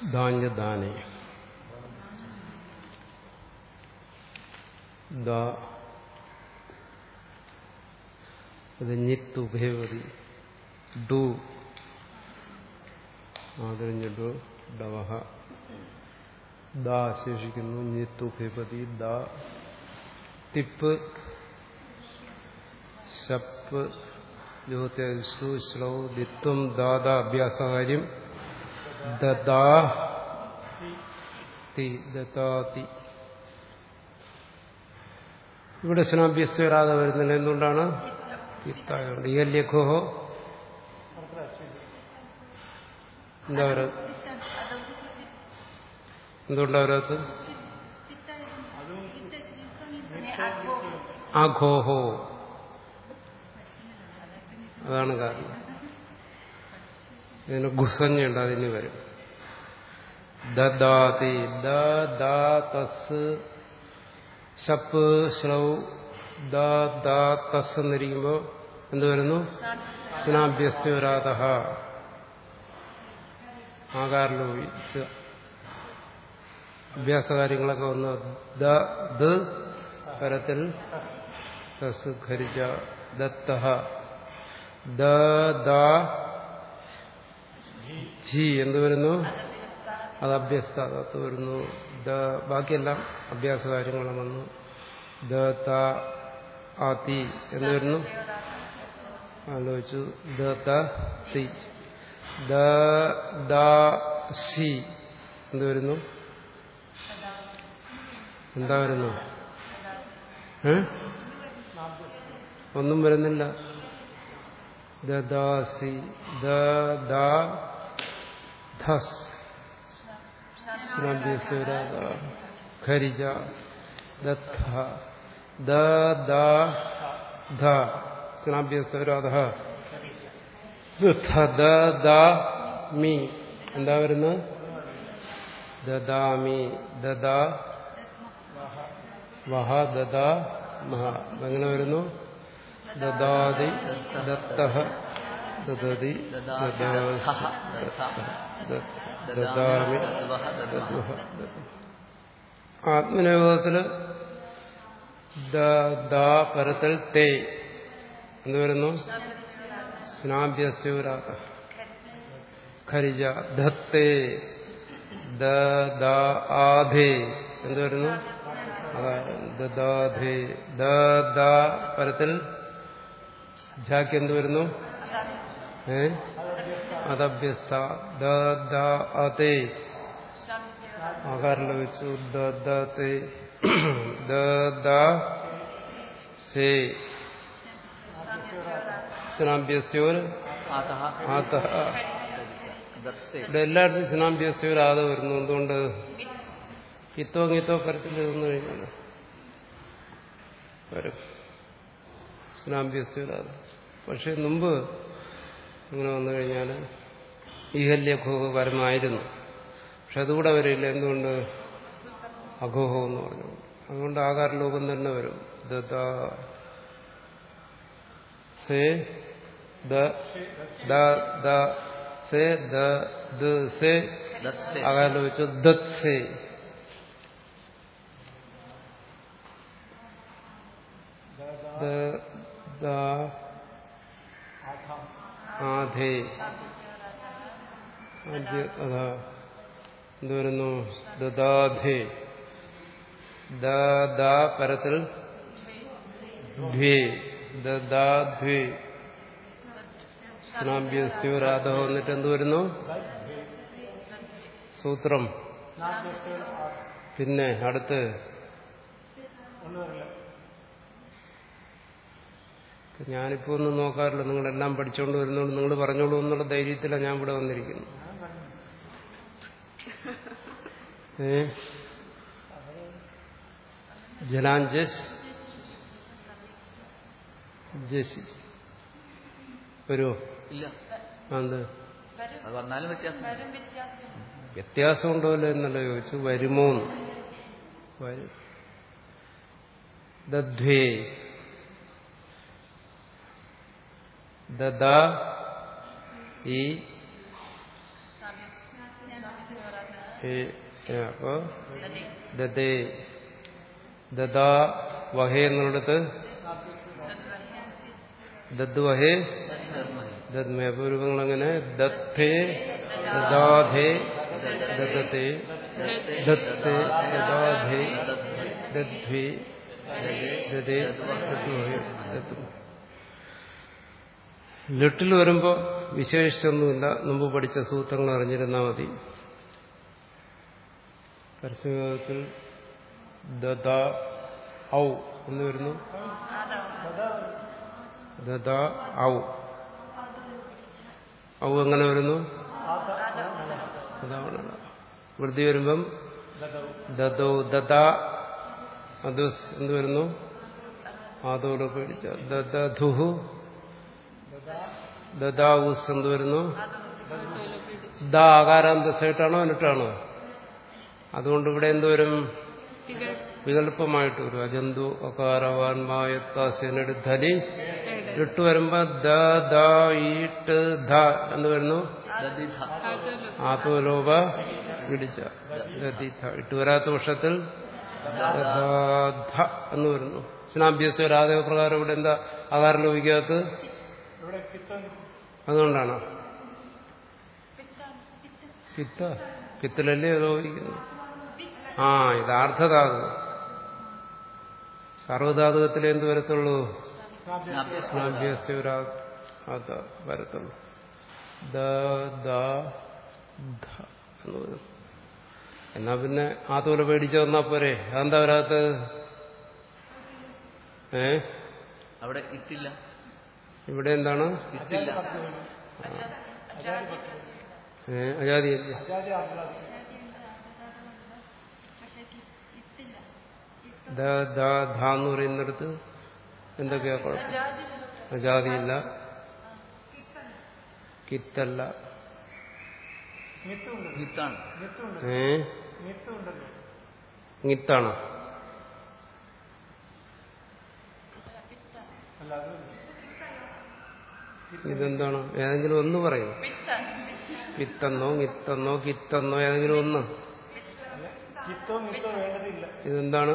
ധാന്യദാനെ ദ അത് ഞിത്ത് ഉഭയവതി ഡു ആദരിഞ്ഞ ഡു ഡവഹ ദ ശേഷിക്കുന്നു ഞിത്ത് ഉഭയപതി ദ തിപ്പ് ശപ്പ് ജ്യോതിഷു ശ്ലൗ ദിത്വം ദാദ അഭ്യാസകാര്യം ദദാ തി ദത്താതി ഇവിടെ സ്നാഭ്യസ്ത വരാതെ വരുന്നില്ല എന്തുകൊണ്ടാണ് ഇത്തായുണ്ട് ഈ ലഘുഹോ എന്താ വരാ എന്തുകൊണ്ടാ വരാത്ത അഘോഹോ അതാണ് കാരണം ഇതിന് ഗുസഞ്ഞുണ്ട് അതിന് വരും ദദാതി ദസ് ശപ്പ് ശ്ലൗ ദസ് എന്നിരിക്കുമ്പോൾ എന്ത് വരുന്നു സ്നാഭ്യസ്തരാത ആകാരലോപിച്ച് അഭ്യാസകാര്യങ്ങളൊക്കെ വന്ന് ദ പരത്തിൽ തസ് ഖരിജ ദത്ത ജി എന്ത് വരുന്നു അത് അഭ്യസ്ത അത് വരുന്നു ദ ബാക്കിയെല്ലാം അഭ്യാസ കാര്യങ്ങളും വന്നു ദ ത ആ തി എന്ന് വരുന്നു ആലോചിച്ചു ദ ത തി ദ ദ സി എന്ത് വരുന്നു എന്താ വരുന്നു ഏ ഒന്നും വരുന്നില്ല ദദാസി ദ ധസ് സ്നഭ്യസുരത ഖരിജ ദത്ത ദ ദ ധ സ്നഭ്യസുരത ദ ദ മി എന്താ വരുന്നത് ദദാമി ദദാ വഹ ദദാ മഹ എങ്ങനെ വരുന്നു ദദാതി ദത്തഃ ദദതി ദദാമി ആത്മനിയോഗത്തില് പരത്തിൽ തേ എന്ത് വരുന്നു സ്നാഭ്യസ്യൂരാത ഖരിജ ധത്തേ ദാധേ എന്ത് വരുന്നു ദദാധേ ദ പരത്തിൽ ജാക്ക് എന്ത് വരുന്നു ഏ അതഭ്യസ്ത ദേ ആകാരം വെച്ചു ദേ സേ സ്നാഭ്യസ്യോർ ആത ഇവിടെ എല്ലായിടത്തും സ്നാഭ്യസ്യോർ ആത വരുന്നു എന്തുകൊണ്ട് ഇത്തോ ഗീത്തോ പരത്തിൽ എഴുതുന്നു കഴിഞ്ഞാൽ വരും സ്നാഭ്യസ്വരാത പക്ഷെ മുമ്പ് അങ്ങനെ വന്നു കഴിഞ്ഞാൽ ഈഹല്യഘോഹ പരമായിരുന്നു പക്ഷെ അതുകൂടെ വരില്ല എന്തുകൊണ്ട് അഘോഹം എന്ന് പറഞ്ഞു അതുകൊണ്ട് ആകാരലോകം തന്നെ വരും ദ സേ ദ സേ ദ സേ ആകാരം വെച്ചു ദത് സേ ആധേ അതാ എന്ത് വരുന്നു ദദാധേ ദാ പരത്തിൽ ധ്വേ ദദാധ്വേ സ്നാഭ്യസ്യൂരാധ വന്നിട്ട് എന്ത് വരുന്നു സൂത്രം പിന്നെ അടുത്ത് ഞാനിപ്പോ ഒന്നും നോക്കാറില്ല നിങ്ങളെല്ലാം പഠിച്ചുകൊണ്ട് വരുന്നോണ്ട് നിങ്ങൾ പറഞ്ഞോളൂ എന്നുള്ള ധൈര്യത്തിലാണ് ഞാൻ ഇവിടെ വന്നിരിക്കുന്നു ഏ ജലാഞ്ജസ് ജസി വരുമോ ഇല്ല അത് അത് വന്നാലും വ്യത്യാസം വ്യത്യാസമുണ്ടോ എന്നല്ല ചോദിച്ചു വരുമോ വരും ദധ്വേ ദദ ഈ ഹേ ഏ, അപ്പോ ദദേ ദദാ വഹേ എന്നുള്ളത് ദദ് വഹേ ദദ്മേ അപ്പൊ രൂപങ്ങൾ എങ്ങനെ ദത്തേ ദദാധേ ദദത്തെ ദത്തേ ദദാധേ ദദ്ഭേ ദദേ ദദ്വഹേ ദത്തു ലിട്ടിൽ വരുമ്പോൾ വിശേഷിച്ചൊന്നുമില്ല മുമ്പ് പഠിച്ച സൂത്രങ്ങൾ അറിഞ്ഞിരുന്നാൽ മതി പരസ്യത്തിൽ ദദ ഔ എന്ന് വരുന്നു ദദ ഔ ഔ എങ്ങനെ വരുന്നു അതാണ് വൃദ്ധി വരുമ്പം ദദോ ദദ അത് എന്ത് വരുന്നു ആദോട് പേടിച്ച ദദധുഹു ദദാവുസ് എന്ത് വരുന്നു ദ ആകാരാന്തസായിട്ടാണോ എന്നിട്ടാണോ അതുകൊണ്ട് ഇവിടെ എന്തുവരും വികല്പമായിട്ട് വരും അജന്തു അകാരവാൻമായത്താസ്യനട് ധലി ഇട്ട് വരുമ്പോ ദ ദ ഈട്ട് ധ എന്ന് വരുന്നു ദദിധ ആത്മലോപ ഇടിച്ച ദദിധ ഇട്ട് വരാത്ത പക്ഷത്തിൽ ദദാധ എന്ന് വരുന്നു സ്നാഭ്യസ രാധക പ്രകാരം ഇവിടെ എന്താ ആകാരം ലോപിക്കാത്ത അതുകൊണ്ടാണ് പിത്ത പിത്തലല്ലേ ലോപിക്കുന്നു ആ ഇത് അർദ്ധധാതു സർവധാതുകത്തിൽ എന്ത് വരത്തുള്ളൂ സ്നാഭ്യസ്യ അത് വരത്തുള്ളൂ ദ ദ ധ എന്ന് വരും എന്നാ പിന്നെ ആ തോല പേടിച്ചു വന്നാ പോരെ അതെന്താ വരാത്തത് ഏ അവിടെ ഇട്ടില്ല ഇവിടെ എന്താണ് ഇട്ടില്ല ഏ അജാതിയല്ലേ ദ ദ ധ എന്ന് പറയുന്നിടത്ത് എന്തൊക്കെയാ കുഴപ്പം അജാതിയില്ല കിത്തല്ല നിത്താണ് ഏങ്ങിത്താണ് ഇതെന്താണ് ഏതെങ്കിലും ഒന്ന് പറയും പിത്തെന്നോ ഗിത്തെന്നോ കിത്തെന്നോ ഏതെങ്കിലും ഒന്ന് ഇതെന്താണ്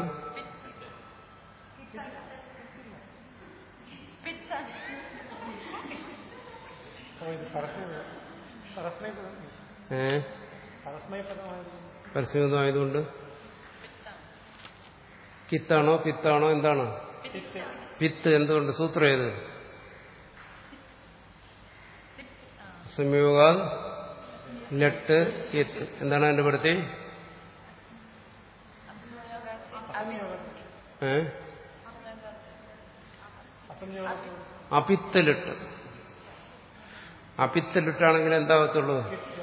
ഏ പരസ്യമായതുകൊണ്ട് കിത്താണോ പിത്താണോ എന്താണ് പിത്ത് എന്തുകൊണ്ട് സൂത്രം ഏത് സംയോഗ ലട്ട് കിത്ത് എന്താണ് അതിന്റെ പെടുത്തി ഏ അപിത്തലിട്ട് അപിത്തലിട്ടാണെങ്കിൽ എന്താകത്തുള്ളൂ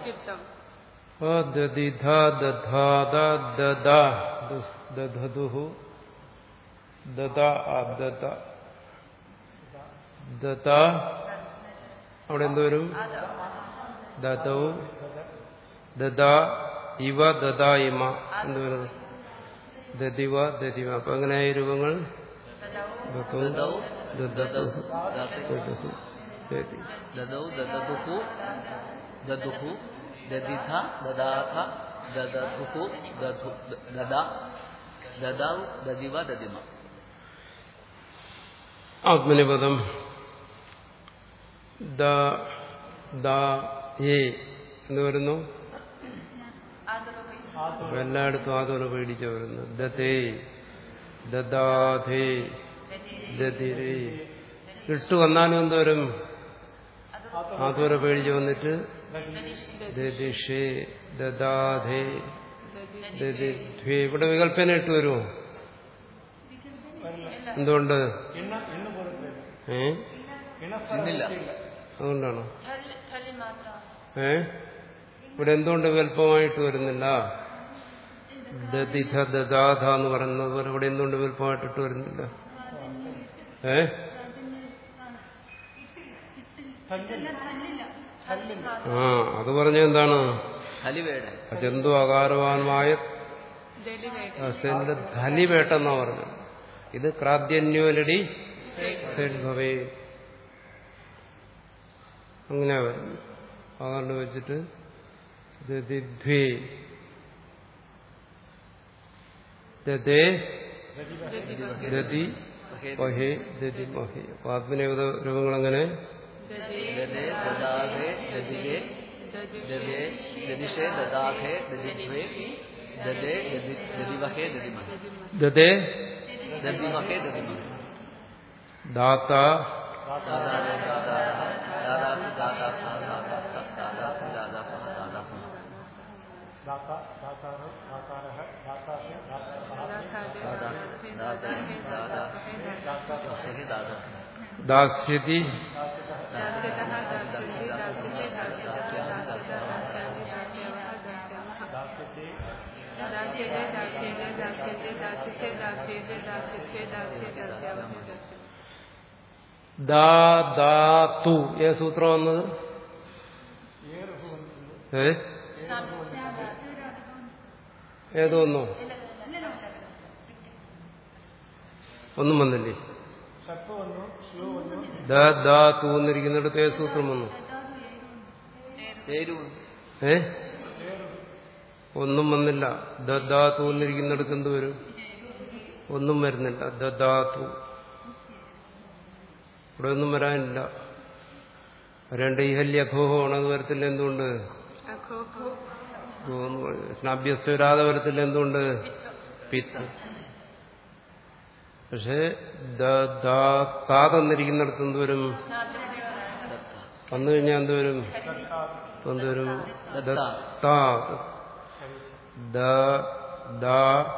ദദിധ ദധാദ ദദ ദധതുഹു ദദ അദദ ദദ അവിടെ എന്ത് വരും ദദൗ ദദ ഇവ ദദ ഇമ എന്ത് വരുന്നു ദദിവ ദദിവ അപ്പൊ അങ്ങനെയായ രൂപങ്ങൾ ദദൗ, ദദൗ, ദദതുഹു, ദദൗ, ദദഹു, ദദി. ദദൗ ദദദുഹു ദദുഹു ദദിധ ദദാഥ ദദധുഹു ദധു ദദ ദദൗ ദദിവ ദദിമ ആത്മനിപദം ദ ദ ഏ എന്ന് വരുന്നു അപ്പൊ എല്ലായിടത്തും ആദോല പേടിച്ച വരുന്നു ദതേ ദദാധേ ദതിരേ ഇട്ട് വന്നാലും എന്തോരും ആദോല പേടിച്ച് വന്നിട്ട് ദദിഷേ ദദാധേ ദദിധ്വേ ഇവിടെ വികല്പന ഇട്ട് വരുമോ എന്തുകൊണ്ട് ഏ ഇന്നില്ല അതുകൊണ്ടാണോ ഏ ഇവിടെ എന്തുകൊണ്ട് വികല്പമായിട്ട് വരുന്നില്ല ദതിഥ ദദാധ എന്ന് പറയുന്നത് പോലെ ഇവിടെ എന്തുകൊണ്ട് വികല്പമായിട്ടിട്ട് വരുന്നില്ല ഏ ആ അത് പറഞ്ഞ എന്താണ് ഹലിവേട അജന്തു ആകാരവാനുമായ അസന്റെ ധലിവേട്ടെന്നാ പറഞ്ഞത് ഇത് ക്രാദ്യന്യോലടി ഭവേ അങ്ങനെ വരുന്നു അതുകൊണ്ട് വെച്ചിട്ട് ദദിധ്വേ ദതേ ദതി വഹേ ദതി മഹേ അപ്പൊ ആത്മനേവത രൂപങ്ങൾ എങ്ങനെ ദദേ ദദാഹേ ദദികേ ദദേ ദദിഷേ ദദാഹേ ദദിദ്വേ ദദേ ദദി ദദിവഹേ ദദിമഹേ ദതേ ദദിമഹേ ദദിമഹേ ദാത്ത ദാദാ ദാദാ ദാദാ ദാദാ ദാദാ ദാദാ ദാദാ ദാദാ दाता दातारो दातारः दातास्य दातारः ദാദാ ദാദാ ദാദാ ദശഹേ ദാദാ ദാസ്യതി दास्यते ദാ ദാ തു ഏ സൂത്രം വന്നത് ഏ ഏതോ ഒന്നോ ഒന്നും വന്നില്ലേ ഷപ്പ് വന്നു സ്ലോ വന്നു ദ ദാ തു എന്നിരിക്കുന്നിടത്ത് ഏ സൂത്രം വന്നു പേരു ഏ ഒന്നും വന്നില്ല ദ ദാ തു എന്നിരിക്കുന്നിടത്ത് എന്ത് വരും ഒന്നും വരുന്നില്ല ദ ദാ തു ഇവിടെ ഒന്നും വരാനില്ല രണ്ട് ഈഹല്യ അഘോഹമാണ് അത് വരത്തില്ല എന്തുകൊണ്ട് ഗോ എന്ന് പറഞ്ഞു. സ്നാഭ്യസ്ഥ വരാതെ വരത്തില്ല എന്തുകൊണ്ട് പിത്ത് പക്ഷേ ദ ദാ താ തന്നിരിക്കുന്നിടത്ത് എന്ത് വരും വന്നു കഴിഞ്ഞാൽ എന്ത് വരും എന്ത് വരും ദത്താ ദ ദ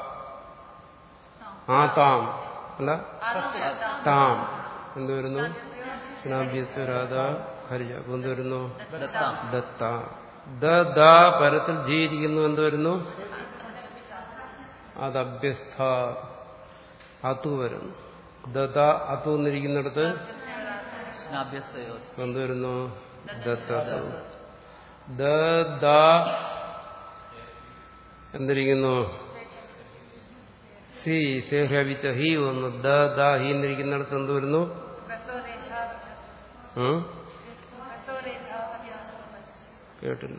ആ താം അല്ല താം എന്ത് വരുന്നു സ്നാഭ്യസ്വരാത ഹരിജ അപ്പൊ എന്ത് വരുന്നു ദത്താം ദത്ത ദ ദ പരത്തിൽ ജീവിക്കുന്നു എന്ത് വരുന്നു അത് അഭ്യസ്ഥ അതു വരുന്നു ദത അതു എന്നിരിക്കുന്നിടത്ത് സ്നാഭ്യസ്തയോ എന്ത് വരുന്നു ദത്ത ദ ദ എന്തിരിക്കുന്നു സി സേഹ്രവിച്ച ഹി വന്നു ദ ദ ഹി എന്നിരിക്കുന്നിടത്ത് എന്ത് വരുന്നു ഉം? കേട്ടില്ല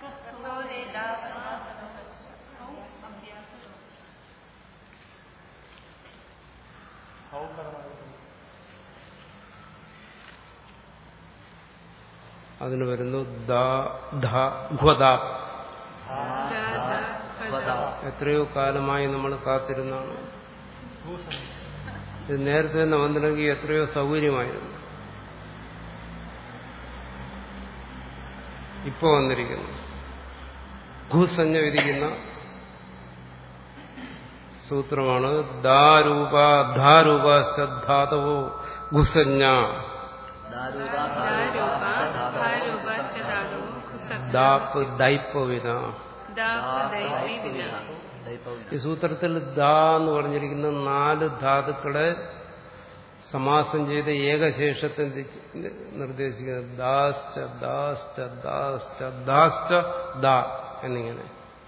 അതിന് വരുന്നു ദ ധ ഘ്വദ എത്രയോ കാലമായി നമ്മൾ കാത്തിരുന്നാണ് ഇത് നേരത്തെ തന്നെ വന്നില്ലെങ്കിൽ എത്രയോ സൗകര്യമായിരുന്നു ഇപ്പൊ വന്നിരിക്കുന്നു ഭൂസഞ്ജ വിധിക്കുന്ന സൂത്രമാണ് ദാരൂപ ധാരൂപ ശ്രദ്ധാതവോ ഗുസഞ്ജ ദാപ്പ് ദൈപ്പവിന ഈ സൂത്രത്തിൽ ദാ എന്ന് പറഞ്ഞിരിക്കുന്ന നാല് ധാതുക്കളെ സമാസം ചെയ്ത് ഏകശേഷത്തെ നിർദ്ദേശിക്കുന്നത് ദാശ്ച ദാശ്ച ദാശ്ച ദാശ്ച ദാ എന്നിങ്ങനെ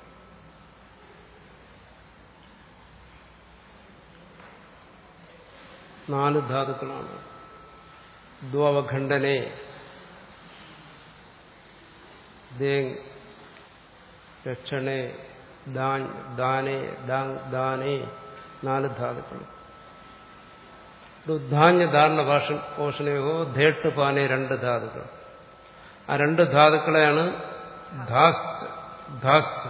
നാല് ധാതുക്കളാണ് ദ്വവഖണ്ഡനെ ദേങ് രക്ഷണേ ദാൻ ദാനേ ദാങ് ദാനേ നാല് ധാതുക്കൾ ധാന്യ ധാരണ ഭാഷ പോഷണയോ ധേട്ട് പാനെ രണ്ട് ധാതുക്കൾ ആ രണ്ട് ധാതുക്കളെയാണ് ധാസ്ച ധാസ്ച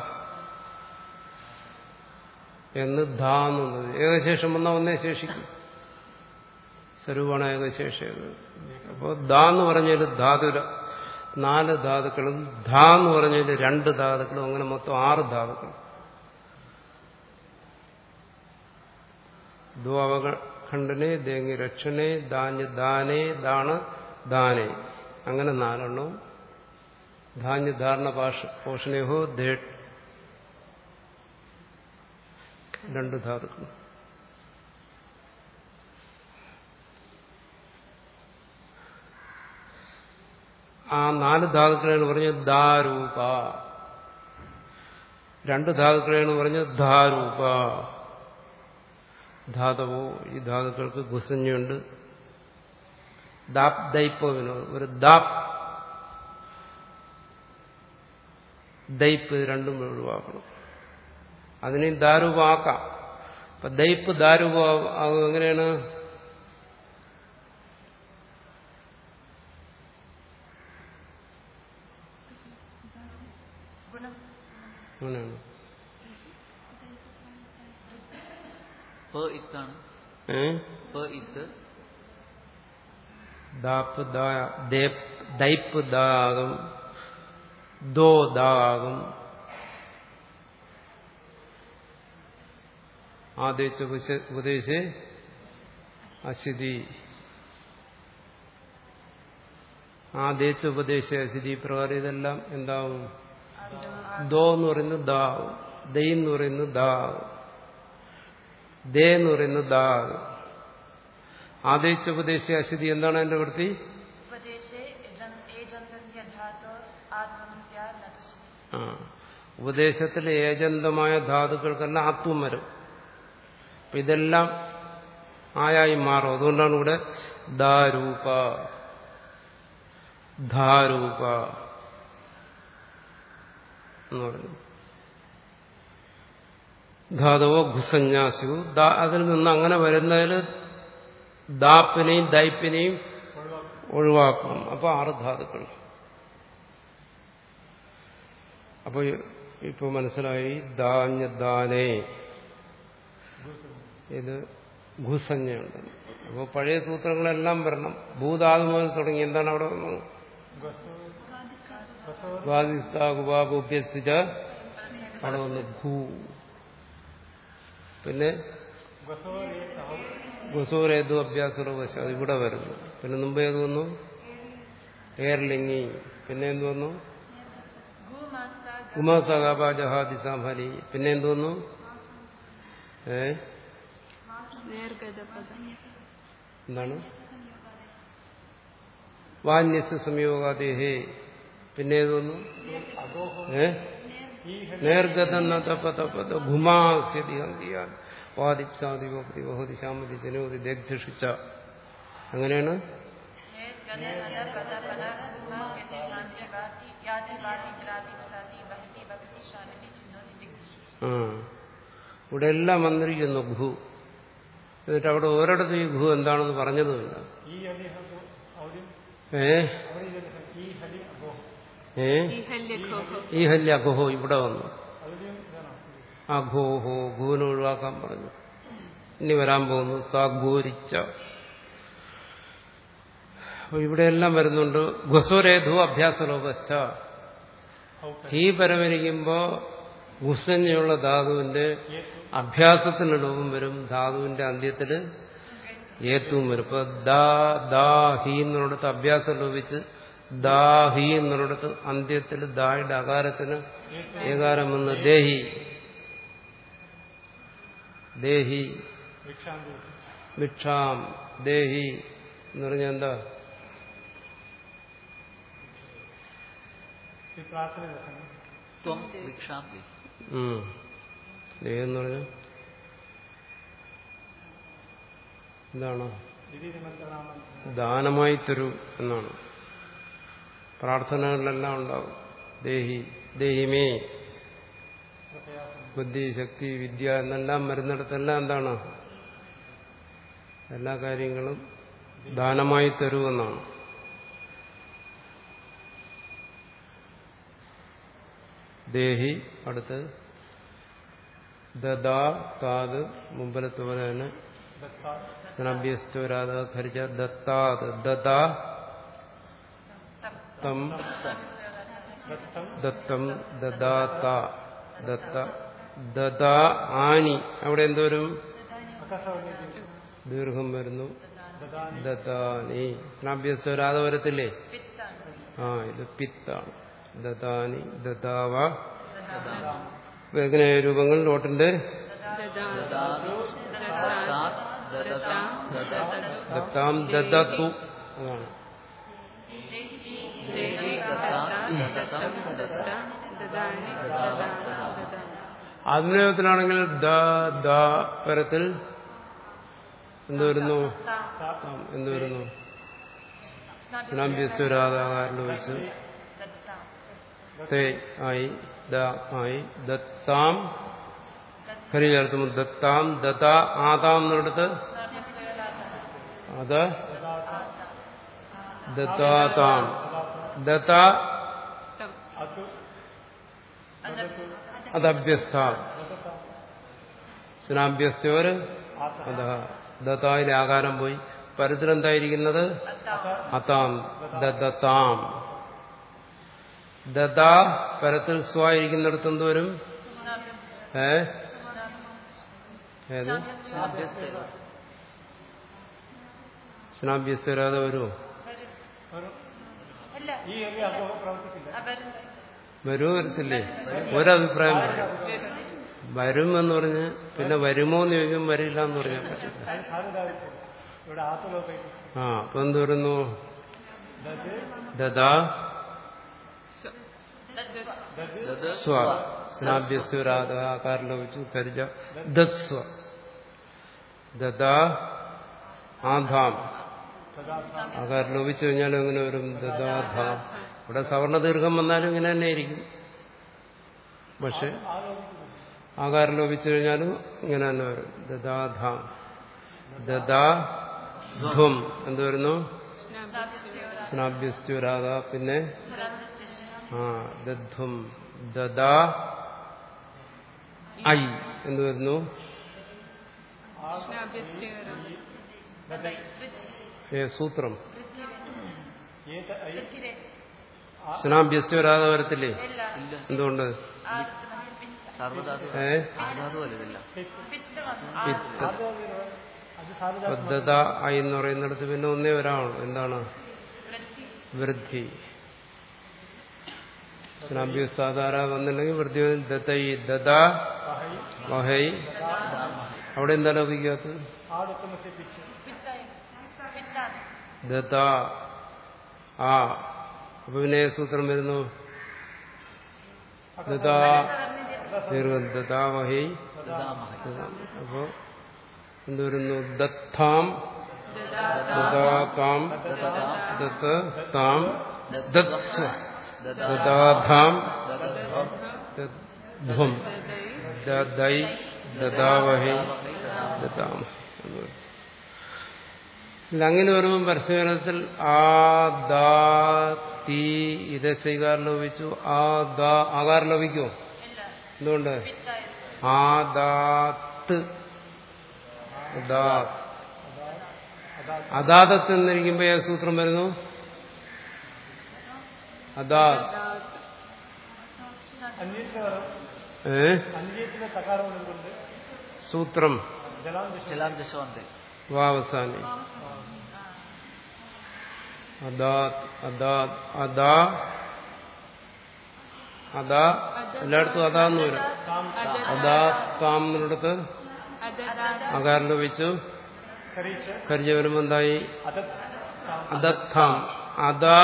എന്ന് ധാ എന്നുള്ളത് ഏകശേഷം വന്നാൽ ഒന്നേ ശേഷിക്കും സ്വരൂപമാണ് ഏകശേഷം അപ്പോൾ ധാ എന്ന് പറഞ്ഞാൽ ധാതുര നാല് ധാതുക്കളും ധാ എന്ന് പറഞ്ഞാൽ രണ്ട് ധാതുക്കളും അങ്ങനെ മൊത്തം ആറ് ധാതുക്കൾ ദ്വാവഖണ്ഡനെ ദേങ്ങി രക്ഷനെ ധാന്യ ദാനേ ദാണ് ദാനേ അങ്ങനെ നാലെണ്ണവും ധാന്യ ധാരണ പാഷ പോഷണേഹോ ധേട്ട് രണ്ട് ധാതുക്കൾ ആ നാല് ധാതുക്കളെയാണ് പറഞ്ഞത് ദാരൂപ രണ്ട് ധാതുക്കളെയാണ് പറഞ്ഞത് ധാരൂപ ധാതവോ ഈ ധാതുക്കൾക്ക് ഗുസഞ്ഞുണ്ട് ദാപ് ദൈപ്പവിനോ ഒരു ദാപ് ദൈപ്പ് ഇത് രണ്ടും ഒഴിവാക്കണം അതിനെ ദാരൂപമാക്കാം അപ്പൊ ദൈപ്പ് ദാരൂപ ആകും എങ്ങനെയാണ് അങ്ങനെയാണ് പ ഇത്താണ് ഏ പ ഇത്ത് ദാപ്പ് ദാ ദേപ്പ് ദൈപ്പ് ദാ ആകും ദോ ദാ ആകും ആദ്യത്തെ ഉപദേശ അശിതി ആദ്യത്തെ ഉപദേശ അശിതി പ്രകാരം ഇതെല്ലാം എന്താവും ദോ എന്ന് പറയുന്നത് ദാ ആവും ദൈ എന്ന് പറയുന്നത് ദാ ആവും ദേ എന്ന് പറയുന്നത് ദാ ആകും ആദ്യത്തെ ഉപദേശ അശിതി എന്താണ് എന്റെ വൃത്തി उपदेशे एजन्तस्य धातु आत्मं स्यात् न तुष्यति ആ ഉപദേശത്തിൽ ഏജന്തമായ ധാതുക്കൾക്കെല്ലാം ആത്മം വരും അപ്പൊ ഇതെല്ലാം ആയായി മാറും അതുകൊണ്ടാണ് ഇവിടെ ദാരൂപ ധാരൂപ എന്ന് പറയുന്നത് ധാതവോ ഘുസന്യാസു അതിൽ നിന്ന് അങ്ങനെ വരുന്നതിൽ ദാപ്പിനെയും ദൈപ്പിനെയും ഒഴിവാക്കണം അപ്പൊ ആറ് ധാതുക്കൾ അപ്പൊ ഇപ്പൊ മനസ്സിലായി ദാഞ്ഞ ദാനേ ഇത് ഘുസഞ്ജയുണ്ട് അപ്പോൾ പഴയ സൂത്രങ്ങളെല്ലാം വരണം ഭൂതാതു മുതൽ തുടങ്ങി എന്താണ് അവിടെ വന്നത് വാദിസ്ഥാകുപാഭ്യസിച്ച അവിടെ വന്ന് ഭൂ പിന്നെ ഗുസൂരേതു അഭ്യാസുറവശ അത് ഇവിടെ വരുന്നു പിന്നെ മുമ്പ് ഏത് വന്നു ഏർലിംഗി പിന്നെ എന്ത് വന്നു ഉമാസകാപാജഹാദിസാംഹരി പിന്നെ എന്ത് വന്നു ഏ എന്താണ് വാന്യസ് സംയോഗാദേഹേ പിന്നെ ഏത് വന്നു ഏ നേർഗതന്ന തപ്പ തപ്പ ഭുമാസ്യതി ഹന്തിയാൻ വാദിപ്സാദി വക്തി വഹതി ശാമതി ജനോതി ദഗ്ധിഷിച്ച അങ്ങനെയാണ് ആ ഇവിടെ എല്ലാം വന്നിരിക്കുന്നു ഭൂ എന്നിട്ട് അവിടെ ഒരിടത്തും ഈ ഭൂ എന്താണെന്ന് പറഞ്ഞതുമില്ല ഈ ഹലി ഹോ അവര് ഏ അവര് ഈ ഹലി അഗോ ഏ ഈ ഹല്യ അഘോഹോ ഇവിടെ വന്നു അതിലും ഇതാണോ അഘോഹോ ഭൂവിനെ ഒഴിവാക്കാൻ പറഞ്ഞു ഇനി വരാൻ പോകുന്നു സാഘോരിച്ച അപ്പൊ ഇവിടെയെല്ലാം വരുന്നുണ്ട് ഘുസ്വരേധു അഭ്യാസലോപശ്ച ഈ പരമരിക്കുമ്പോ ഗുസഞ്ഞയുള്ള ധാതുവിന്റെ അഭ്യാസത്തിന് ലോപം വരും ധാതുവിന്റെ അന്ത്യത്തില് ഏത്തും വരും ഇപ്പൊ ദാ ദാ ഹി എന്നിടത്ത് അഭ്യാസം ലോപിച്ച് ദാ ഹി എന്നിടത്ത് അന്ത്യത്തിൽ ദായുടെ അകാരത്തിന് ഏകാരം വന്ന് ദേഹി ദേഹി ഭിക്ഷാന്തി ഭിക്ഷാം ദേഹി എന്ന് പറഞ്ഞാൽ എന്താ ഈ പ്രാർത്ഥന രസം ത്വം ഭിക്ഷാം ദേ ഉം. ദേഹി എന്ന് പറഞ്ഞ എന്താണ് വിധി നിമന്ത്രനാമം ദാനമായി തരൂ എന്നാണ് പ്രാർത്ഥനകളിലെല്ലാം ഉണ്ടാവും ദേഹി ദേഹിമേ പ്രയാസം ബുദ്ധി ശക്തി വിദ്യ എന്നെല്ലാം വരുന്നിടത്തെല്ലാം എന്താണ് എല്ലാ കാര്യങ്ങളും ദാനമായി തരൂ എന്നാണ് ദേഹി അടുത്ത് ദദാ താത് മുമ്പിലത്തെ പോലെ തന്നെ ദത്ത സ്നഭ്യസ്തുരാത ഖരിച്ച ദത്താത് ദദാ തം ദത്തം ദത്തം ദദാത ദത്ത ദദാ ആനി അവിടെ എന്തോരും അകസവന്യതി ദീർഘം വരുന്നു ദദാനി ദദാനി സ്നാഭ്യസ്വരാത വരത്തില്ലേ ആ ഇത് പിത്താണ് ദദാനി ദദാവ എങ്ങനെ രൂപങ്ങൾ നോട്ടിന്റെ ദദാതു ദത്താത് ദദതാം ദദത ദത്താം ദദത്തു അതാണ് ദേഹി ദത്താം ദദതം ദത്ത ദദാവ ദദാവ ആത്മനേയത്തിലാണെങ്കിൽ ദ ദ പരത്തിൽ എന്ത് വരുന്നു താം എന്ത് വരുന്നു സ്നാഭ്യസ്വരാതാകാരിൽ വെച്ച് തേ ആയി ദ ആയി ദത്താം ഖരി ചേർത്തുമ്പോൾ ദത്താം ദത്ത ആതാം എന്നിടത്ത് അത് ദത്താതാം ദത്ത അതു അതഭ്യസ്ഥ സ്നാഭ്യസ്ഥയോര് അത ദത്തായിലെ ആകാരം പോയി പരത്തിലെന്തായിരിക്കുന്നത് അതാം ദത്താം ദദാ പരത്തിൽ സ്വായിരിക്കുന്നിടത്ത് എന്തോരും ഏ ഏത് സ്നാഭ്യസ്ഥരാതെ വരുമോ അല്ല ഈ ഏരിയ അകോ പ്രവർത്തിക്കില്ല ആ വരുന്നത് വരുമോ വരത്തില്ലേ ഒരഭിപ്രായം പറയും വരും എന്ന് പറഞ്ഞ് പിന്നെ വരുമോ എന്ന് ചോദിക്കും വരില്ല എന്ന് പറയാൻ പറ്റില്ല അത് സാധ്യത ഇവിടെ ആത്തുലോകൈ ആ അപ്പൊ എന്ത് വരുന്നു ദത് ദദാ ദത് സ്വ സ്നാഭ്യസ്വരാകാരം ലഭിച്ചു കരിജ ദസ്വ ദദാ ആധാം ആകാരം ലോപിച്ചു കഴിഞ്ഞാലും എങ്ങനെ വരും ദദാധാം ഇവിടെ സവർണ ദീർഘം വന്നാലും ഇങ്ങനെ തന്നെ ആയിരിക്കും പക്ഷെ ആകാരം ലോപിച്ചു കഴിഞ്ഞാലും ഇങ്ങനെ തന്നെ വരും ദദാധാം ദദാ ധ്വം എന്ത് വരുന്നു സ്നാഭ്യസ്തുരാഗ പിന്നെ ആ ദധ്വം ദദാ ഐ എന്ത് വരുന്നു ഏ സൂത്രം ഏത ഐ സ്നാഭ്യസ്തുരാഗ വരത്തില്ലേ ഇല്ല എന്തുകൊണ്ട് സർവധാതു ഏ ധാതു അല്ലതില്ല ഇത്ത് അത് സാധ്യത ബദ്ധത ഐ എന്ന് പറയുന്നിടത്ത് പിന്നെ ഒന്നേ വരാണല്ലോ എന്താണ് വൃദ്ധി സ്നാഭ്യസ്ഥാധാര വന്നിട്ടുണ്ടെങ്കിൽ വൃദ്ധി ദത്തൈ ദദ വഹൈ അവിടെ എന്താ ലഭിക്കാത്തത് ആടുക്കുന്ന പിച്ച് ദത്ത ആ അപ്പൊ പിന്നെ ഏത് സൂത്രം വരുന്നു ദതാ ദീർഘം ദതാ വഹൈ ദദാമഹ അപ്പോ എന്ത് വരുന്നു ദത്താം ദദാതാം ദത്ത് താം ദത്സ്വ ദദാധാം ദധ്വം ദദൈ ദദാവഹൈ ദദാമഹ എന്ന് വരും. ഇല്ല, അങ്ങനെ വരുമ്പോൾ പരസ്യകാലത്തിൽ ആ ദാ തീ ഇത് സ്വീകാരം ലോപിച്ചു ആ ദാ ആകാരം ലോപിക്കുമോ എന്തുകൊണ്ട് ആ ദാത്ത് ദാ അദാതത്ത് എന്നിരിക്കുമ്പോ ഏത് സൂത്രം വരുന്നു അദാ അന്യത്തിന് വരും ഏ അന്യത്തിന് തകാരം കൊണ്ട് സൂത്രം ജലാം ദിശ ജലാം ദശവന്തേ വാവസാനി അദാത് അദാത് അദാ അദാ എല്ലായിടത്തും അതാന്ന് വരും അദാ താം എന്നിടത്ത് അകാരം ലഭിച്ചു കരീച്ച് കരിജ വരുമ്പോ എന്തായി അതത് താം അദത്താം അദാ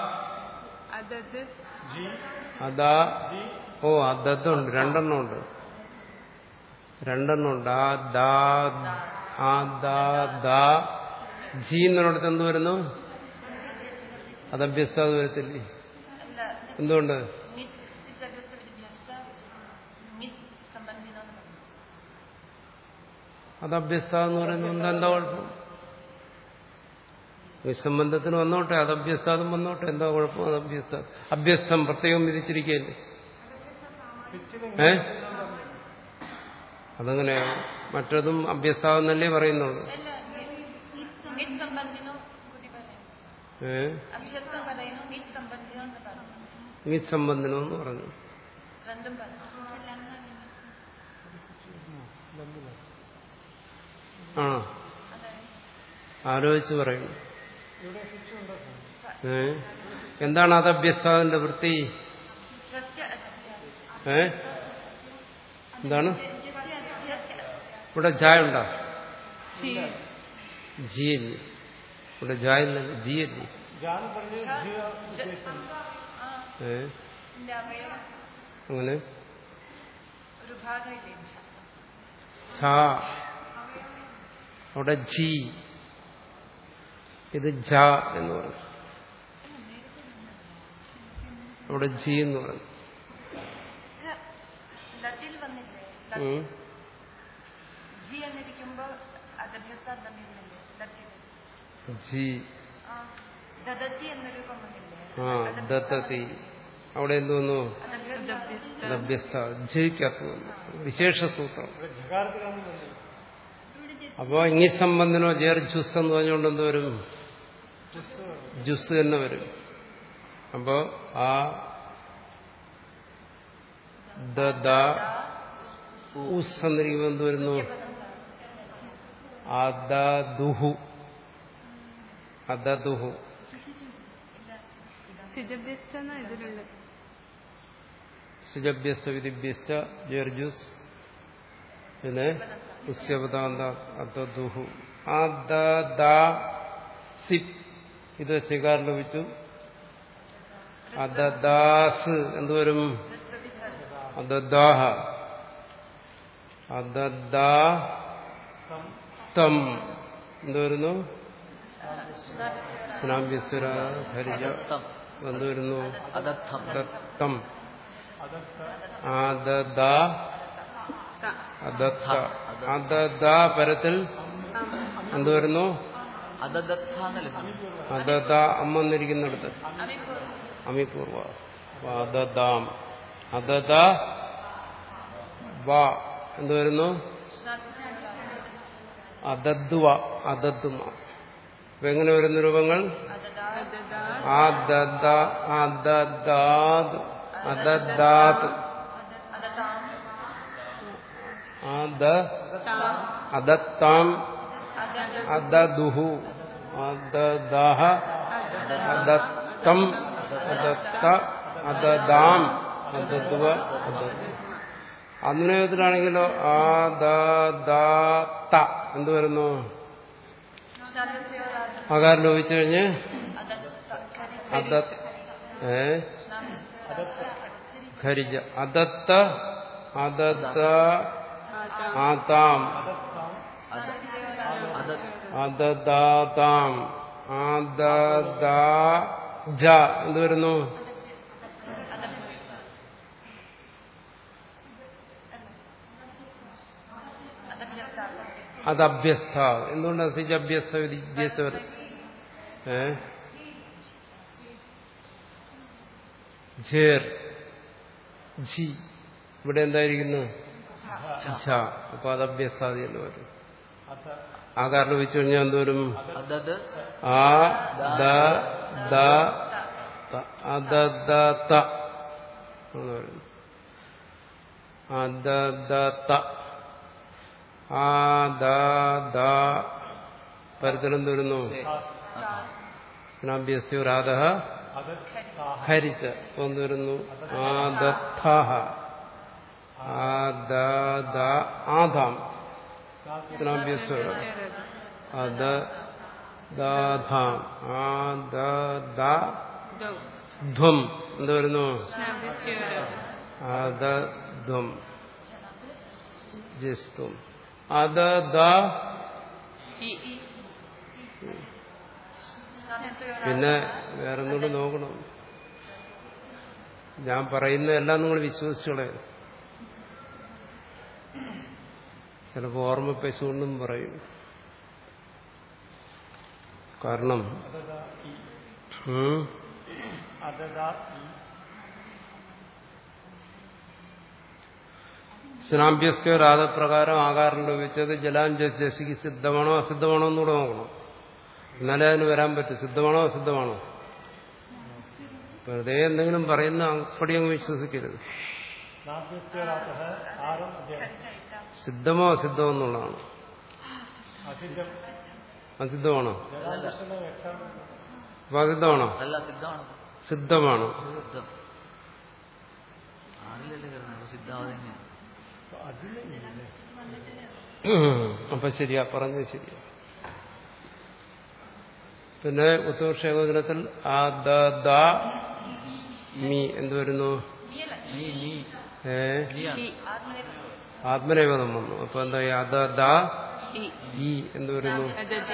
ജി അദാ ജി ഓ അദത്തുണ്ട് രണ്ടെണ്ണം ഉണ്ട് രണ്ടെണ്ണം ഉണ്ട് ആ ദാ ആ ദാ ദാ ജി എന്നിടത്ത് എന്ത് വരുന്നു അത് അഭ്യസ്താത് വരത്തില്ലേ എന്തുകൊണ്ട് അത് അഭ്യസ്ത എന്ന് പറയുന്നത് എന്താ എന്താ കുഴപ്പം നിസ്സംബന്ധത്തിന് വന്നോട്ടെ അത് അഭ്യസ്താതും വന്നോട്ടെ എന്താ കുഴപ്പം അത് അഭ്യസ്ത അഭ്യസ്തം പ്രത്യേകം വിധിച്ചിരിക്കുകയല്ലേ ഏ അതങ്ങനെയാണ് മറ്റതും അഭ്യസ്താവെന്നല്ലേ പറയുന്നുള്ളൂ നിത് സംബന്ധിനോ കൂടി പറയുന്നു ഏ അഭ്യസ്തം പറയുന്നു നിത് സംബന്ധിനോ എന്ന് പറഞ്ഞു ഈ സംബന്ധനം എന്ന് പറഞ്ഞു രണ്ടും പറഞ്ഞു ആണോ ആലോചിച്ച് പറയുന്നു ഏ എന്താണ് അത് അഭ്യസ്താവിന്റെ വൃത്തി സത്യ അസത്യ ഏ എന്താണ് ഇവിടെ ജായ ഉണ്ടോ ജി അല്ലേ ഇവിടെ ജായ ഇല്ലല്ലോ ജി അല്ലേ ജാനം പറഞ്ഞ് ജീവ ഉദ്ദേശം ഏ ഇതിന്റെ അവയവം അങ്ങനെ ഒരു ഭാഗമില്ലേ ഛ അവിടെ ജി ഇത് ജ എന്ന് പറഞ്ഞു അവിടെ ജി എന്ന് പറഞ്ഞു ലത്തിൽ വന്നില്ലേ ഉം. വരുമ്പോ അതഭ്യസ്ത അർത്ഥം വരുന്നില്ലേ ദത്തിയത് ജി ആ ദദത്തി എന്ന രൂപം വന്നില്ലേ ആ ദത്തതി അവിടെ എന്ത് വന്നു അതഭ്യസ്ത ലഭ്യസ്ഥ ജയിക്കത്ത് വന്നു വിശേഷ സൂത്രം ഇവിടെ ജകാരത്തിലാണ് വേണ്ടത് അപ്പോ ഇങ്ങി സംബന്ധനോ ജേർ ജുസ് എന്ന് പറഞ്ഞുകൊണ്ട് എന്ത് വരും ജുസ് ജുസ് തന്നെ വരും അപ്പോ ആ ദ ദ ഉസ് എന്നിരിക്കുമ്പോൾ എന്ത് വരുന്നു അദുഹു അദുഹു സിജഭ്യസ്തെന്ന ഇതിലുണ്ട് സുജഭ്യസ്ത വിധിഭ്യസ്ത ജേർജുസ് പിന്നെ ഉസ്യപദാന്ത അദുഹു അദ സിപ് ഇത് സ്വീകാരം ലഭിച്ചു അദദാസ് എന്തുവരും അദദാഹ അദദാ തം എന്തുവരുന്നു സ്നാഭ്യസ്വര ഹരിജ അതത്തം എന്തുവരുന്നു അതത്തം ദത്തം അതത്ത ആദദ അദത്ത അദദ പരത്തിൽ എന്തുവരുന്നു അതദത്ത എന്നല്ലേ അദദ അമ്മ എന്നിരിക്കുന്നിടത്ത് അമിപൂർവ അപ്പൊ അദദാം അദദ വ എന്തുവരുന്നു അദദ്വ അദദ്മ അപ്പൊ എങ്ങനെ വരുന്ന രൂപങ്ങൾ ആദദ അദദാദ് അദദാത് അദ അദത്താം അദദുഹു അദദാഹ അദത്തം അദത്ത അദദാം അദദ്വ അദദ് അന്വയത്തിലാണെങ്കിലോ ആദാത്ത എന്ത് വരുന്നു ആകാരം ലോപിച്ചു കഴിഞ്ഞ് അദത്ത് ഏ ഖരിജ അദത്ത അദത്ത ആതാം അദദാതാം ആദദാജ എന്ത് വരുന്നു അത് അഭ്യസ്ത എന്തുകൊണ്ടാണ് സിജ് അഭ്യസ്ത വിദ്യസ്ത ഏ ഝേർ ജി ഇവിടെ എന്തായിരിക്കുന്നു ഝ അപ്പൊ അത് അഭ്യസ്താതി എന്ന് വരും അത ആകാരം വെച്ച് കഴിഞ്ഞാൽ എന്തോരും അതത് ആ ദ ദ ത. അദ ദ ത എന്ന് പറയുന്നു അദ ദ ത ആ ദ ദ പരത്തിലെന്ത് വരുന്നു സ്നാഭ്യസ്തു രാധ അതത്ത ഹരിച്ച അപ്പൊ എന്ത് വരുന്നു ആദത്ത ആദ ആദാം സ്നാഭ്യസ്തു അദ ദാധാം ആദ ദ ധ്വം എന്ത് വരുന്നു അദധ്വം ജിസ്ത്വം അദ ദ പിന്നെ വേറെ ഒന്നുകൂടി നോക്കണം ഞാൻ പറയുന്ന എല്ലാം നിങ്ങൾ വിശ്വസിച്ചോളെ ചിലപ്പോൾ ഓർമ്മ പശുകൊണ്ടും പറയും കാരണം അതത ഇ ഉം, അതത ഇ സ്നാഭ്യസ്യ രാധപ്രകാരം ആകാരം ലഭിച്ചത് ജലാഞ്ജസിക്ക് സിദ്ധമാണോ അസിദ്ധമാണോ എന്നുകൂടെ നോക്കണം എന്നാലേ അതിന് വരാൻ പറ്റും സിദ്ധമാണോ അസിദ്ധമാണോ വെറുതെ എന്തെങ്കിലും പറയുന്ന അപ്പടി അങ്ങ് വിശ്വസിക്കരുത് നാഭ്യസ്യരാതഃ ആരം അധ്യയം സിദ്ധമോ അസിദ്ധമോ എന്നുള്ളതാണ് അസിദ്ധം അസിദ്ധമാണോ ജലാദർശന വ്യക്തം അപ്പൊ അസിദ്ധമാണോ അല്ല സിദ്ധമാണ് സിദ്ധമാണോ സിദ്ധം ആണില്ലല്ലേ കിടന്നത് സിദ്ധാവത് തന്നെയാണ് അതിലില്ലേ അപ്പൊ ശരിയാ പറഞ്ഞത് ശരിയാ പിന്നെ ഉത്തമക്ഷേകോദനത്തിൽ ആ ദ ദ മീ എന്ത് വരുന്നു നീ നീ ഏ നീയാണ് ആത്മനേപദം വന്നു അപ്പൊ എന്താ ഈ അദ ദ ഈ എന്ത് വരുന്നു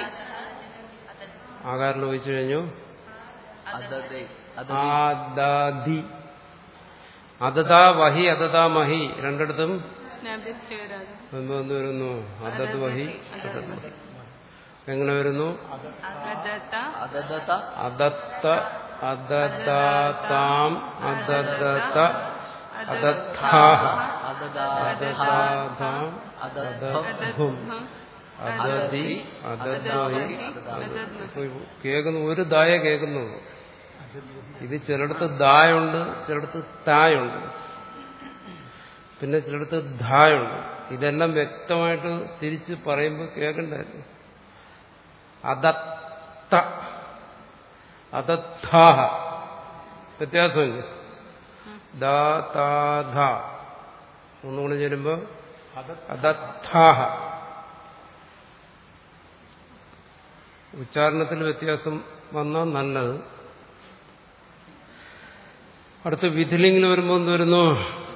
ആകാരം ലോപിച്ചു കഴിഞ്ഞു അതതേ അതത് ആദി അതതാ വഹി അതതാ മഹി രണ്ടിടത്തും സ്നാബ്യസ്റ്റ് വരാതെ മുമ്പ് എന്ത് വരുന്നു അതത് വഹി അതത് വഹി എങ്ങനെ വരുന്നു അദത്ത അതദത്ത അതത്ത അതദാതാം അതദത അതത്ഥാഹ അതദാതാം അതദ്ഭും അതതി അതദ്വഹി കേൾക്കുന്നു ഒരു ദായ കേൾക്കുന്നുള്ളൂ ഇത് ചിലടത്ത് ദായുണ്ട് ചിലടത്ത് തായുണ്ട് പിന്നെ ചിലടത്ത് ധായുണ്ട് ഇതെല്ലാം വ്യക്തമായിട്ട് തിരിച്ച് പറയുമ്പോൾ കേൾക്കണ്ടായിരുന്നു അതത്ത അതത്ഥാഹ വ്യത്യാസമില്ല ദാ താ ധ ഒന്നുകൂടെ ചേരുമ്പോൾ അതത്ഥാഹ ഉച്ചാരണത്തിൽ വ്യത്യാസം വന്നാൽ നല്ലത് അടുത്ത വിധിലിംഗിൽ വരുമ്പോൾ എന്ത് വരുന്നു